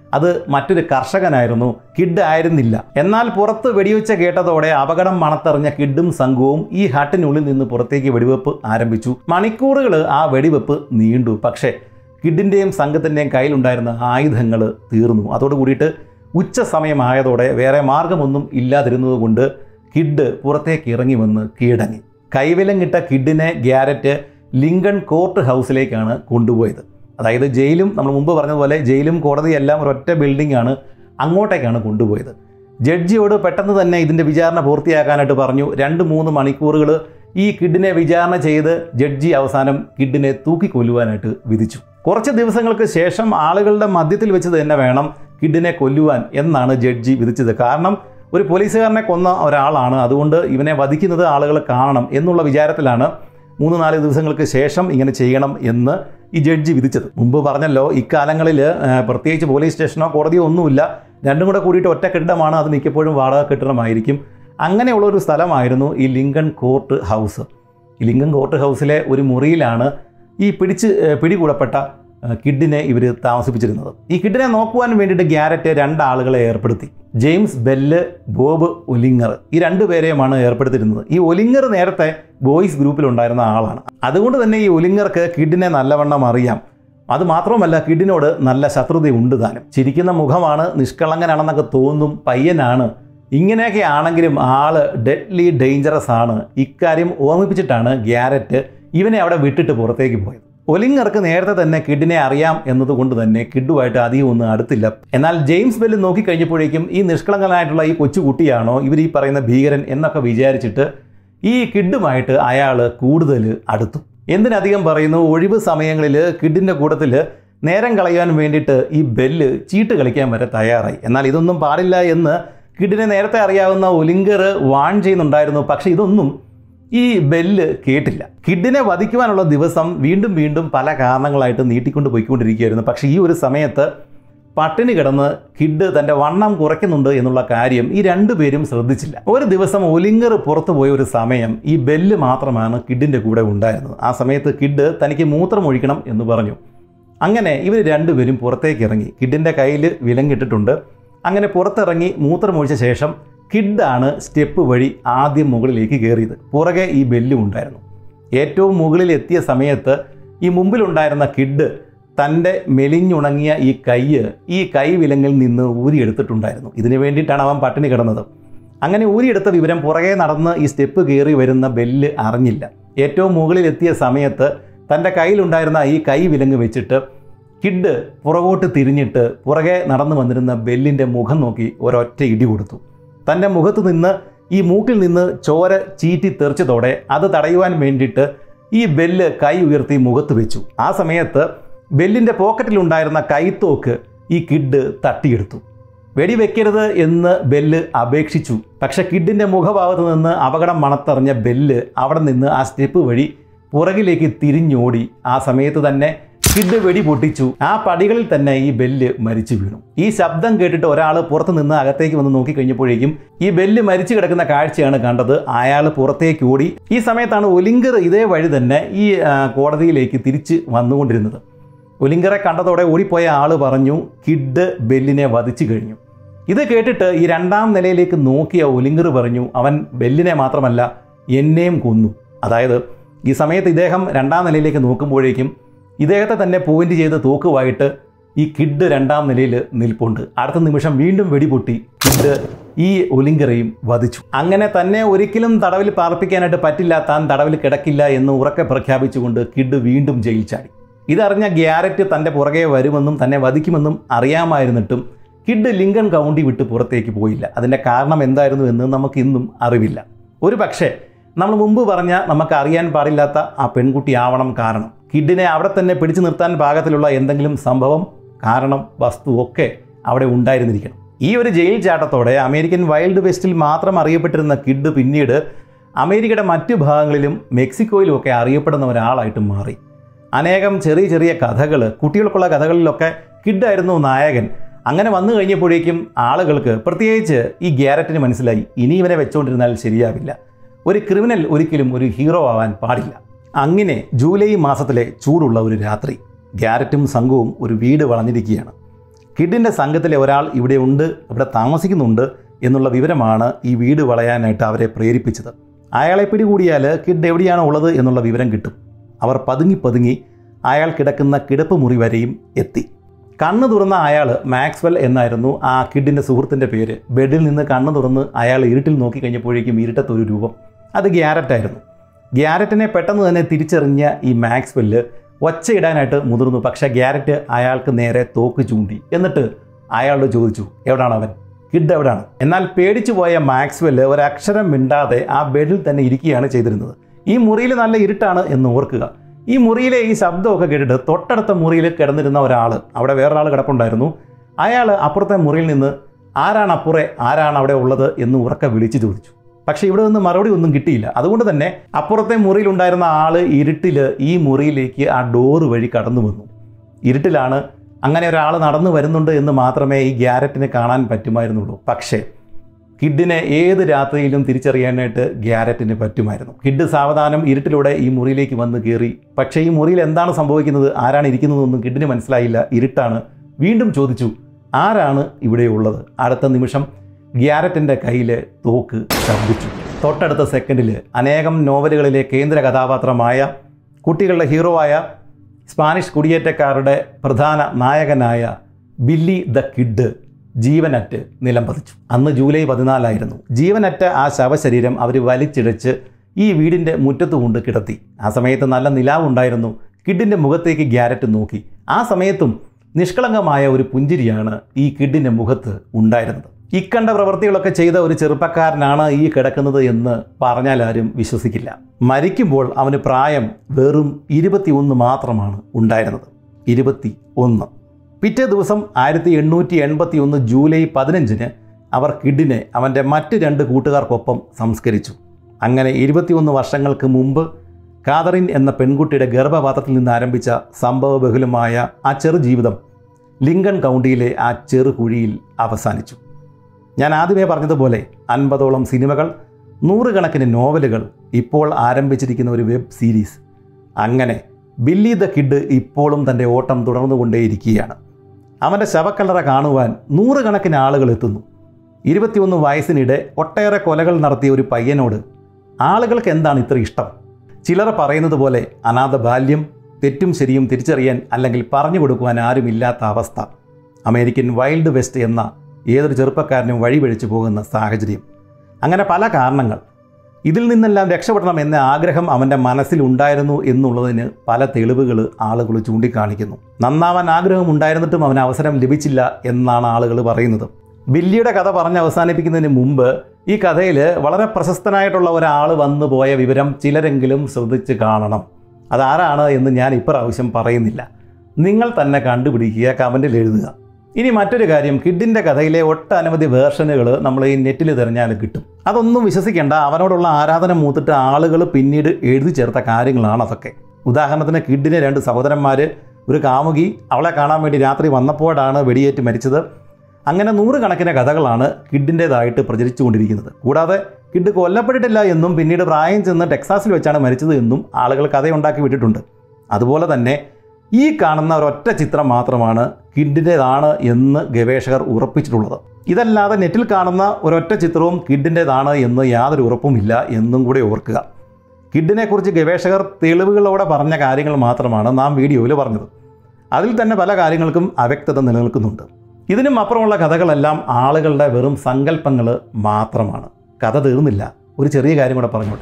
അത് മറ്റൊരു കർഷകനായിരുന്നു കിഡ് ആയിരുന്നില്ല എന്നാൽ പുറത്ത് വെടിവെച്ച കേട്ടതോടെ അപകടം മണത്തറിഞ്ഞ കിഡും സംഘവും ഈ ഹട്ടിനുള്ളിൽ നിന്ന് പുറത്തേക്ക് വെടിവെപ്പ് ആരംഭിച്ചു മണിക്കൂറുകൾ ആ വെടിവെപ്പ് നീണ്ടു പക്ഷേ കിഡിൻ്റെയും സംഘത്തിൻ്റെയും കയ്യിലുണ്ടായിരുന്ന ആയുധങ്ങൾ തീർന്നു അതോട് കൂടിയിട്ട് ഉച്ച സമയമായതോടെ വേറെ മാർഗമൊന്നും ഇല്ലാതിരുന്നതുകൊണ്ട് കിഡ് പുറത്തേക്ക് ഇറങ്ങി വന്ന് കീഴടങ്ങി കൈവിലങ്ങിട്ട കിഡിനെ ഗ്യാരറ്റ് ലിങ്കൺ കോർട്ട് ഹൗസിലേക്കാണ് കൊണ്ടുപോയത് അതായത് ജയിലും നമ്മൾ മുമ്പ് പറഞ്ഞതുപോലെ ജയിലും കോടതിയെല്ലാം ഒരൊറ്റ ബിൽഡിംഗ് ആണ് അങ്ങോട്ടേക്കാണ് കൊണ്ടുപോയത് ജഡ്ജിയോട് പെട്ടെന്ന് തന്നെ ഇതിൻ്റെ വിചാരണ പൂർത്തിയാക്കാനായിട്ട് പറഞ്ഞു രണ്ട് മൂന്ന് മണിക്കൂറുകൾ ഈ കിഡിനെ വിചാരണ ചെയ്ത് ജഡ്ജി അവസാനം കിഡിനെ തൂക്കിക്കൊല്ലുവാനായിട്ട് വിധിച്ചു കുറച്ച് ദിവസങ്ങൾക്ക് ശേഷം ആളുകളുടെ മധ്യത്തിൽ വെച്ച് തന്നെ വേണം കിഡിനെ കൊല്ലുവാൻ എന്നാണ് ജഡ്ജി വിധിച്ചത് കാരണം ഒരു പോലീസുകാരനെ കൊന്ന ഒരാളാണ് അതുകൊണ്ട് ഇവനെ വധിക്കുന്നത് ആളുകൾ കാണണം എന്നുള്ള വിചാരത്തിലാണ് മൂന്ന് നാല് ദിവസങ്ങൾക്ക് ശേഷം ഇങ്ങനെ ചെയ്യണം എന്ന് ഈ ജഡ്ജി വിധിച്ചത് മുമ്പ് പറഞ്ഞല്ലോ ഇക്കാലങ്ങളിൽ ആ, പ്രത്യേകിച്ച് പോലീസ് സ്റ്റേഷനോ കോടതിയോ ഒന്നുമില്ല രണ്ടും കൂടെ കൂടിയിട്ട് ഒറ്റ കെട്ടിടമാണ് അത് മിക്കപ്പോഴും വാടക കെട്ടിടമായിരിക്കും അങ്ങനെയുള്ള ഒരു സ്ഥലമായിരുന്നു ഈ ലിങ്കൺ കോർട്ട് ഹൗസ് ഈ ലിങ്കൺ കോർട്ട് ഹൗസിലെ ഒരു മുറിയിലാണ് ഈ പിടിച്ച് ഏ, പിടികൂടപ്പെട്ട ഏ, കിഡിനെ ഇവർ താമസിപ്പിച്ചിരുന്നത് ഈ കിഡിനെ നോക്കുവാൻ വേണ്ടിയിട്ട് ഗ്യാരറ്റ് രണ്ടാളുകളെ ഏർപ്പെടുത്തി ജെയിംസ് ബെല്ല് ബോബ് ഒലിങ്ങർ ഈ രണ്ടു പേരെയുമാണ് ഏർപ്പെടുത്തിയിരുന്നത് ഈ ഒലിങ്ങർ നേരത്തെ ബോയ്സ് ഗ്രൂപ്പിലുണ്ടായിരുന്ന ആളാണ് അതുകൊണ്ട് തന്നെ ഈ ഒലിങ്ങർക്ക് കിഡിനെ നല്ലവണ്ണം അറിയാം അത് മാത്രമല്ല കിഡിനോട് നല്ല ശത്രുതയുണ്ട് താനും ചിരിക്കുന്ന മുഖമാണ് നിഷ്കളങ്കനാണെന്നൊക്കെ തോന്നും പയ്യനാണ് ഇങ്ങനെയൊക്കെ ആണെങ്കിലും ആള് ഡെഡ്ലി ഡേഞ്ചറസ് ആണ് ഇക്കാര്യം ഓർമ്മിപ്പിച്ചിട്ടാണ് ഗ്യാരറ്റ് ഇവനെ അവിടെ വിട്ടിട്ട് പുറത്തേക്ക് പോയത് ഒലിങ്ങർക്ക് നേരത്തെ തന്നെ കിഡിനെ അറിയാം എന്നതുകൊണ്ട് തന്നെ കിഡുമായിട്ട് അധികം ഒന്നും അടുത്തില്ല എന്നാൽ ജെയിംസ് ബെല്ല് നോക്കിക്കഴിഞ്ഞപ്പോഴേക്കും ഈ നിഷ്കളങ്കനായിട്ടുള്ള ഈ കൊച്ചുകുട്ടിയാണോ ഇവർ ഈ പറയുന്ന ഭീകരൻ എന്നൊക്കെ വിചാരിച്ചിട്ട് ഈ കിഡുമായിട്ട് അയാൾ കൂടുതൽ അടുത്തു എന്തിനധികം പറയുന്നു ഒഴിവ് സമയങ്ങളിൽ കിഡിൻ്റെ കൂട്ടത്തിൽ നേരം കളയാൻ വേണ്ടിയിട്ട് ഈ ബെല്ല് ചീട്ട് കളിക്കാൻ വരെ തയ്യാറായി എന്നാൽ ഇതൊന്നും പാടില്ല എന്ന് കിഡിനെ നേരത്തെ അറിയാവുന്ന ഒലിങ്കർ വാൺ ചെയ്യുന്നുണ്ടായിരുന്നു പക്ഷേ ഇതൊന്നും ഈ ബെല്ല് കേട്ടില്ല കിഡിനെ വധിക്കുവാനുള്ള ദിവസം വീണ്ടും വീണ്ടും പല കാരണങ്ങളായിട്ട് നീട്ടിക്കൊണ്ട് പോയിക്കൊണ്ടിരിക്കുകയായിരുന്നു പക്ഷേ ഈ ഒരു സമയത്ത് പട്ടിണി കിടന്ന് കിഡ് തൻ്റെ വണ്ണം കുറയ്ക്കുന്നുണ്ട് എന്നുള്ള കാര്യം ഈ രണ്ടുപേരും ശ്രദ്ധിച്ചില്ല ഒരു ദിവസം ഒലിങ്ങർ പുറത്തു പോയ ഒരു സമയം ഈ ബെല്ല് മാത്രമാണ് കിഡിൻ്റെ കൂടെ ഉണ്ടായിരുന്നത് ആ സമയത്ത് കിഡ് തനിക്ക് മൂത്രം ഒഴിക്കണം എന്ന് പറഞ്ഞു അങ്ങനെ ഇവർ രണ്ടുപേരും പുറത്തേക്ക് ഇറങ്ങി കിഡിൻ്റെ കയ്യിൽ വിലങ്ങിട്ടിട്ടുണ്ട് അങ്ങനെ പുറത്തിറങ്ങി മൂത്രമൊഴിച്ച ശേഷം കിഡാണ് സ്റ്റെപ്പ് വഴി ആദ്യം മുകളിലേക്ക് കയറിയത് പുറകെ ഈ ബെല്ലും ഉണ്ടായിരുന്നു ഏറ്റവും മുകളിൽ എത്തിയ സമയത്ത് ഈ മുമ്പിലുണ്ടായിരുന്ന കിഡ് തൻ്റെ മെലിഞ്ഞുണങ്ങിയ ഈ കയ്യ് ഈ കൈ വിലങ്ങിൽ നിന്ന് ഊരിയെടുത്തിട്ടുണ്ടായിരുന്നു ഇതിനു വേണ്ടിയിട്ടാണ് അവൻ പട്ടിണി കിടന്നത് അങ്ങനെ ഊരിയെടുത്ത വിവരം പുറകെ നടന്ന് ഈ സ്റ്റെപ്പ് കയറി വരുന്ന ബെല്ല് അറിഞ്ഞില്ല ഏറ്റവും മുകളിൽ എത്തിയ സമയത്ത് തൻ്റെ കയ്യിലുണ്ടായിരുന്ന ഈ കൈ വിലങ്ങ് വെച്ചിട്ട് കിഡ് പുറകോട്ട് തിരിഞ്ഞിട്ട് പുറകെ നടന്നു വന്നിരുന്ന ബെല്ലിൻ്റെ മുഖം നോക്കി ഒരൊറ്റ ഇടി കൊടുത്തു തൻ്റെ മുഖത്ത് നിന്ന് ഈ മൂക്കിൽ നിന്ന് ചോര ചീറ്റി തെറിച്ചതോടെ അത് തടയുവാൻ വേണ്ടിയിട്ട് ഈ ബെല്ല് കൈ ഉയർത്തി മുഖത്ത് വെച്ചു ആ സമയത്ത് ബെല്ലിൻ്റെ പോക്കറ്റിലുണ്ടായിരുന്ന കൈത്തോക്ക് ഈ കിഡ് തട്ടിയെടുത്തു വെടിവെക്കരുത് എന്ന് ബെല്ല് അപേക്ഷിച്ചു പക്ഷെ കിഡിൻ്റെ മുഖഭാഗത്ത് നിന്ന് അപകടം മണത്തറിഞ്ഞ ബെല്ല് അവിടെ നിന്ന് ആ സ്റ്റെപ്പ് വഴി പുറകിലേക്ക് തിരിഞ്ഞോടി ആ സമയത്ത് തന്നെ കിഡ് വെടി പൊട്ടിച്ചു ആ പടികളിൽ തന്നെ ഈ ബെല്ല് മരിച്ചു വീണു ഈ ശബ്ദം കേട്ടിട്ട് ഒരാൾ പുറത്ത് നിന്ന് അകത്തേക്ക് വന്ന് നോക്കി കഴിഞ്ഞപ്പോഴേക്കും ഈ ബെല്ല് മരിച്ചു കിടക്കുന്ന കാഴ്ചയാണ് കണ്ടത് അയാൾ പുറത്തേക്ക് ഓടി ഈ സമയത്താണ് ഒലിങ്കർ ഇതേ വഴി തന്നെ ഈ ആ, കോടതിയിലേക്ക് തിരിച്ച് വന്നുകൊണ്ടിരുന്നത് ഒലിങ്കറെ കണ്ടതോടെ ഓടിപ്പോയ ആൾ പറഞ്ഞു കിഡ് ബെല്ലിനെ വധിച്ചു കഴിഞ്ഞു ഇത് കേട്ടിട്ട് ഈ രണ്ടാം നിലയിലേക്ക് നോക്കിയ ഒലിങ്കർ പറഞ്ഞു അവൻ ബെല്ലിനെ മാത്രമല്ല എന്നെയും കൊന്നു അതായത് ഈ സമയത്ത് ഇദ്ദേഹം രണ്ടാം നിലയിലേക്ക് നോക്കുമ്പോഴേക്കും ഇദ്ദേഹത്തെ തന്നെ പോയിന്റ് ചെയ്ത് തോക്കുമായിട്ട് ഈ കിഡ് രണ്ടാം നിലയിൽ നിൽപ്പുണ്ട് അടുത്ത നിമിഷം വീണ്ടും വെടിപൊട്ടി കിഡ് ഈ ഒലിങ്കറയും വധിച്ചു അങ്ങനെ തന്നെ ഒരിക്കലും തടവിൽ പാർപ്പിക്കാനായിട്ട് പറ്റില്ല താൻ തടവിൽ കിടക്കില്ല എന്ന് ഉറക്കെ പ്രഖ്യാപിച്ചുകൊണ്ട് കിഡ് വീണ്ടും ജയിൽ ചാടി ഇതറിഞ്ഞ ഗ്യാരറ്റ് തൻ്റെ പുറകെ വരുമെന്നും തന്നെ വധിക്കുമെന്നും അറിയാമായിരുന്നിട്ടും കിഡ് ലിങ്കൺ കൗണ്ടി വിട്ട് പുറത്തേക്ക് പോയില്ല അതിൻ്റെ കാരണം എന്തായിരുന്നു എന്ന് നമുക്ക് ഇന്നും അറിവില്ല ഒരു പക്ഷേ നമ്മൾ മുമ്പ് പറഞ്ഞ നമുക്ക് അറിയാൻ പാടില്ലാത്ത ആ പെൺകുട്ടി ആവണം കാരണം കിഡിനെ അവിടെ തന്നെ പിടിച്ചു നിർത്താൻ പാകത്തിലുള്ള എന്തെങ്കിലും സംഭവം കാരണം വസ്തു ഒക്കെ അവിടെ ഉണ്ടായിരുന്നിരിക്കണം ഈ ഒരു ജയിൽ ചാട്ടത്തോടെ അമേരിക്കൻ വൈൽഡ് വെസ്റ്റിൽ മാത്രം അറിയപ്പെട്ടിരുന്ന കിഡ് പിന്നീട് അമേരിക്കയുടെ മറ്റു ഭാഗങ്ങളിലും മെക്സിക്കോയിലും ഒക്കെ അറിയപ്പെടുന്ന ഒരാളായിട്ട് മാറി അനേകം ചെറിയ ചെറിയ കഥകൾ കുട്ടികൾക്കുള്ള കഥകളിലൊക്കെ കിഡായിരുന്നു നായകൻ അങ്ങനെ വന്നു കഴിഞ്ഞപ്പോഴേക്കും ആളുകൾക്ക് പ്രത്യേകിച്ച് ഈ ഗ്യാരറ്റിന് മനസ്സിലായി ഇനി ഇവനെ വെച്ചുകൊണ്ടിരുന്നാൽ ശരിയാവില്ല ഒരു ക്രിമിനൽ ഒരിക്കലും ഒരു ഹീറോ ആവാൻ പാടില്ല അങ്ങനെ ജൂലൈ മാസത്തിലെ ചൂടുള്ള ഒരു രാത്രി ഗ്യാരറ്റും സംഘവും ഒരു വീട് വളഞ്ഞിരിക്കുകയാണ് കിഡിൻ്റെ സംഘത്തിലെ ഒരാൾ ഇവിടെ ഉണ്ട് ഇവിടെ താമസിക്കുന്നുണ്ട് എന്നുള്ള വിവരമാണ് ഈ വീട് വളയാനായിട്ട് അവരെ പ്രേരിപ്പിച്ചത് അയാളെ പിടികൂടിയാൽ കിഡ് എവിടെയാണ് ഉള്ളത് എന്നുള്ള വിവരം കിട്ടും അവർ പതുങ്ങി പതുങ്ങി അയാൾ കിടക്കുന്ന കിടപ്പ് മുറി വരെയും എത്തി കണ്ണ് തുറന്ന അയാൾ മാക്സ്വെൽ എന്നായിരുന്നു ആ കിഡിൻ്റെ സുഹൃത്തിൻ്റെ പേര് ബെഡിൽ നിന്ന് കണ്ണ് തുറന്ന് അയാൾ ഇരുട്ടിൽ നോക്കി കഴിഞ്ഞപ്പോഴേക്കും ഇരുട്ടത്തൊരു രൂപം അത് ഗ്യാരറ്റായിരുന്നു ഗ്യാരറ്റിനെ പെട്ടെന്ന് തന്നെ തിരിച്ചറിഞ്ഞ ഈ മാക്സ്വെല്ല് ഒച്ചയിടാനായിട്ട് മുതിർന്നു പക്ഷേ ഗ്യാരറ്റ് അയാൾക്ക് നേരെ തോക്ക് ചൂണ്ടി എന്നിട്ട് അയാളോട് ചോദിച്ചു എവിടാണ് അവൻ കിഡ് എവിടാണ് എന്നാൽ പേടിച്ചു പോയ മാക്സ്വെല്ല് ഒരക്ഷരം മിണ്ടാതെ ആ ബെഡിൽ തന്നെ ഇരിക്കുകയാണ് ചെയ്തിരുന്നത് ഈ മുറിയിൽ നല്ല ഇരുട്ടാണ് എന്ന് ഓർക്കുക ഈ മുറിയിലെ ഈ ശബ്ദമൊക്കെ കേട്ടിട്ട് തൊട്ടടുത്ത മുറിയിൽ കിടന്നിരുന്ന ഒരാൾ അവിടെ വേറൊരാൾ കിടപ്പുണ്ടായിരുന്നു അയാൾ അപ്പുറത്തെ മുറിയിൽ നിന്ന് ആരാണ് അപ്പുറേ ആരാണ് അവിടെ ഉള്ളത് എന്ന് ഉറക്കെ വിളിച്ചു ചോദിച്ചു പക്ഷേ ഇവിടെ നിന്ന് മറുപടി ഒന്നും കിട്ടിയില്ല അതുകൊണ്ട് തന്നെ അപ്പുറത്തെ മുറിയിലുണ്ടായിരുന്ന ആൾ ഇരുട്ടിൽ ഈ മുറിയിലേക്ക് ആ ഡോറ് വഴി കടന്നു വന്നു ഇരുട്ടിലാണ് അങ്ങനെ ഒരാൾ നടന്നു വരുന്നുണ്ട് എന്ന് മാത്രമേ ഈ ഗ്യാരറ്റിന് കാണാൻ പറ്റുമായിരുന്നുള്ളൂ പക്ഷേ കിഡിനെ ഏത് രാത്രിയിലും തിരിച്ചറിയാനായിട്ട് ഗ്യാരറ്റിന് പറ്റുമായിരുന്നു കിഡ് സാവധാനം ഇരുട്ടിലൂടെ ഈ മുറിയിലേക്ക് വന്ന് കയറി പക്ഷേ ഈ മുറിയിൽ എന്താണ് സംഭവിക്കുന്നത് ആരാണ് ഇരിക്കുന്നതെന്നും കിഡിന് മനസ്സിലായില്ല ഇരുട്ടാണ് വീണ്ടും ചോദിച്ചു ആരാണ് ഇവിടെ ഉള്ളത് അടുത്ത നിമിഷം ഗ്യാരറ്റിൻ്റെ കയ്യിൽ തോക്ക് ശബ്ദിച്ചു തൊട്ടടുത്ത സെക്കൻഡിൽ അനേകം നോവലുകളിലെ കേന്ദ്ര കഥാപാത്രമായ കുട്ടികളുടെ ഹീറോവായ സ്പാനിഷ് കുടിയേറ്റക്കാരുടെ പ്രധാന നായകനായ ബില്ലി ദ കിഡ് ജീവനറ്റ് നിലം പതിച്ചു അന്ന് ജൂലൈ പതിനാലായിരുന്നു ജീവനറ്റ ആ ശവശരീരം അവർ വലിച്ചിഴച്ച് ഈ വീടിൻ്റെ മുറ്റത്ത് കൊണ്ട് കിടത്തി ആ സമയത്ത് നല്ല നിലാവുണ്ടായിരുന്നു കിഡിൻ്റെ മുഖത്തേക്ക് ഗ്യാരറ്റ് നോക്കി ആ സമയത്തും നിഷ്കളങ്കമായ ഒരു പുഞ്ചിരിയാണ് ഈ കിഡിൻ്റെ മുഖത്ത് ഉണ്ടായിരുന്നത് ഇക്കണ്ട പ്രവൃത്തികളൊക്കെ ചെയ്ത ഒരു ചെറുപ്പക്കാരനാണ് ഈ കിടക്കുന്നത് എന്ന് പറഞ്ഞാൽ ആരും വിശ്വസിക്കില്ല മരിക്കുമ്പോൾ അവന് പ്രായം വെറും ഇരുപത്തിയൊന്ന് മാത്രമാണ് ഉണ്ടായിരുന്നത് ഇരുപത്തി ഒന്ന് പിറ്റേ ദിവസം ആയിരത്തി എണ്ണൂറ്റി എൺപത്തി ഒന്ന് ജൂലൈ പതിനഞ്ചിന് അവർ കിഡിനെ അവൻ്റെ മറ്റ് രണ്ട് കൂട്ടുകാർക്കൊപ്പം സംസ്കരിച്ചു അങ്ങനെ ഇരുപത്തിയൊന്ന് വർഷങ്ങൾക്ക് മുമ്പ് കാതറിൻ എന്ന പെൺകുട്ടിയുടെ ഗർഭപാത്രത്തിൽ നിന്ന് ആരംഭിച്ച സംഭവബഹുലമായ ആ ചെറു ജീവിതം ലിങ്കൺ കൗണ്ടിയിലെ ആ ചെറു കുഴിയിൽ അവസാനിച്ചു ഞാൻ ആദ്യമേ പറഞ്ഞതുപോലെ അൻപതോളം സിനിമകൾ നൂറുകണക്കിന് നോവലുകൾ ഇപ്പോൾ ആരംഭിച്ചിരിക്കുന്ന ഒരു വെബ് സീരീസ് അങ്ങനെ ബില്ലി ദ കിഡ് ഇപ്പോഴും തൻ്റെ ഓട്ടം തുടർന്നുകൊണ്ടേയിരിക്കുകയാണ് അവൻ്റെ ശവക്കല്ലറ കാണുവാൻ നൂറുകണക്കിന് ആളുകൾ എത്തുന്നു ഇരുപത്തിയൊന്ന് വയസ്സിനിടെ ഒട്ടേറെ കൊലകൾ നടത്തിയ ഒരു പയ്യനോട് ആളുകൾക്ക് എന്താണ് ഇത്ര ഇഷ്ടം ചിലർ പറയുന്നത് പോലെ അനാഥ ബാല്യം തെറ്റും ശരിയും തിരിച്ചറിയാൻ അല്ലെങ്കിൽ പറഞ്ഞു കൊടുക്കുവാൻ ആരുമില്ലാത്ത അവസ്ഥ അമേരിക്കൻ വൈൽഡ് വെസ്റ്റ് എന്ന ഏതൊരു ചെറുപ്പക്കാരനും വഴിപഴിച്ചു പോകുന്ന സാഹചര്യം അങ്ങനെ പല കാരണങ്ങൾ ഇതിൽ നിന്നെല്ലാം രക്ഷപ്പെടണം എന്ന ആഗ്രഹം അവൻ്റെ മനസ്സിലുണ്ടായിരുന്നു എന്നുള്ളതിന് പല തെളിവുകൾ ആളുകൾ ചൂണ്ടിക്കാണിക്കുന്നു നന്നാവാൻ ആഗ്രഹം ഉണ്ടായിരുന്നിട്ടും അവന് അവസരം ലഭിച്ചില്ല എന്നാണ് ആളുകൾ പറയുന്നത് ബില്ലിയുടെ കഥ പറഞ്ഞ് അവസാനിപ്പിക്കുന്നതിന് മുമ്പ് ഈ കഥയിൽ വളരെ പ്രശസ്തനായിട്ടുള്ള ഒരാൾ വന്നു പോയ വിവരം ചിലരെങ്കിലും ശ്രദ്ധിച്ച് കാണണം അതാരാണ് എന്ന് ഞാൻ ഇപ്രാവശ്യം പറയുന്നില്ല നിങ്ങൾ തന്നെ കണ്ടുപിടിക്കുക കമൻറ്റിൽ എഴുതുക ഇനി മറ്റൊരു കാര്യം കിഡിൻ്റെ കഥയിലെ ഒട്ടനവധി വേർഷനുകൾ നമ്മൾ ഈ നെറ്റിൽ തിരഞ്ഞാൽ കിട്ടും അതൊന്നും വിശ്വസിക്കേണ്ട അവനോടുള്ള ആരാധന മൂത്തിട്ട് ആളുകൾ പിന്നീട് എഴുതി ചേർത്ത കാര്യങ്ങളാണ് അതൊക്കെ ഉദാഹരണത്തിന് കിഡിന് രണ്ട് സഹോദരന്മാർ ഒരു കാമുകി അവളെ കാണാൻ വേണ്ടി രാത്രി വന്നപ്പോഴാണ് വെടിയേറ്റ് മരിച്ചത് അങ്ങനെ നൂറുകണക്കിന് കഥകളാണ് കിഡിൻ്റേതായിട്ട് പ്രചരിച്ചുകൊണ്ടിരിക്കുന്നത് കൂടാതെ കിഡ് കൊല്ലപ്പെട്ടിട്ടില്ല എന്നും പിന്നീട് പ്രായം ചെന്ന് ടെക്സാസിൽ വെച്ചാണ് മരിച്ചത് എന്നും ആളുകൾ കഥയുണ്ടാക്കി വിട്ടിട്ടുണ്ട് അതുപോലെ തന്നെ ഈ കാണുന്ന ഒരൊറ്റ ചിത്രം മാത്രമാണ് കിഡിൻ്റേതാണ് എന്ന് ഗവേഷകർ ഉറപ്പിച്ചിട്ടുള്ളത് ഇതല്ലാതെ നെറ്റിൽ കാണുന്ന ഒരൊറ്റ ചിത്രവും കിഡിൻ്റേതാണ് എന്ന് യാതൊരു ഉറപ്പുമില്ല എന്നും കൂടി ഓർക്കുക കിഡിനെക്കുറിച്ച് ഗവേഷകർ തെളിവുകളോടെ പറഞ്ഞ കാര്യങ്ങൾ മാത്രമാണ് നാം വീഡിയോയിൽ പറഞ്ഞത് അതിൽ തന്നെ പല കാര്യങ്ങൾക്കും അവ്യക്തത നിലനിൽക്കുന്നുണ്ട് ഇതിനും അപ്പുറമുള്ള കഥകളെല്ലാം ആളുകളുടെ വെറും സങ്കല്പങ്ങൾ മാത്രമാണ് കഥ തീർന്നില്ല ഒരു ചെറിയ കാര്യം കൂടെ പറഞ്ഞോട്ടെ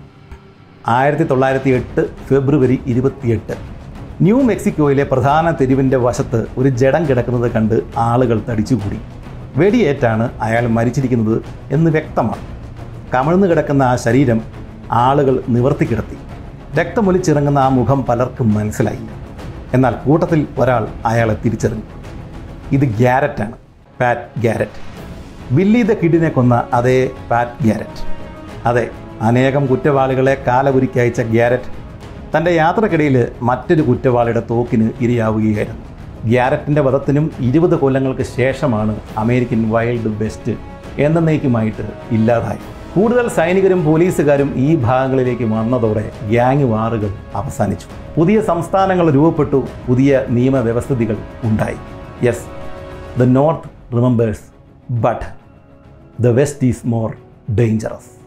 ആയിരത്തി തൊള്ളായിരത്തി എട്ട് ഫെബ്രുവരി ഇരുപത്തിയെട്ട് ന്യൂ മെക്സിക്കോയിലെ പ്രധാന തെരുവിൻ്റെ വശത്ത് ഒരു ജഡം കിടക്കുന്നത് കണ്ട് ആളുകൾ തടിച്ചുകൂടി വെടിയേറ്റാണ് അയാൾ മരിച്ചിരിക്കുന്നത് എന്ന് വ്യക്തമാണ് കമിഴ്ന്നു കിടക്കുന്ന ആ ശരീരം ആളുകൾ നിവർത്തി കിടത്തി രക്തമൊലിച്ചിറങ്ങുന്ന ആ മുഖം പലർക്കും മനസ്സിലായില്ല എന്നാൽ കൂട്ടത്തിൽ ഒരാൾ അയാളെ തിരിച്ചറിഞ്ഞു ഇത് ഗ്യാരറ്റാണ് പാറ്റ് ഗ്യാരറ്റ് ബില്ലി ദ കിഡിനെ കൊന്ന അതേ പാറ്റ് ഗ്യാരറ്റ് അതെ അനേകം കുറ്റവാളികളെ കാലകുരുക്കി അയച്ച ഗ്യാരറ്റ് തൻ്റെ യാത്രക്കിടയിൽ മറ്റൊരു കുറ്റവാളിയുടെ തോക്കിന് ഇരയാവുകയായിരുന്നു ഗ്യാരറ്റിൻ്റെ വധത്തിനും ഇരുപത് കൊല്ലങ്ങൾക്ക് ശേഷമാണ് അമേരിക്കൻ വൈൽഡ് വെസ്റ്റ് എന്നേക്കുമായിട്ട് ഇല്ലാതായി കൂടുതൽ സൈനികരും പോലീസുകാരും ഈ ഭാഗങ്ങളിലേക്ക് വന്നതോടെ ഗ്യാങ് വാറുകൾ അവസാനിച്ചു പുതിയ സംസ്ഥാനങ്ങൾ രൂപപ്പെട്ടു പുതിയ നിയമവ്യവസ്ഥിതികൾ ഉണ്ടായി yes the north remembers but the west is more dangerous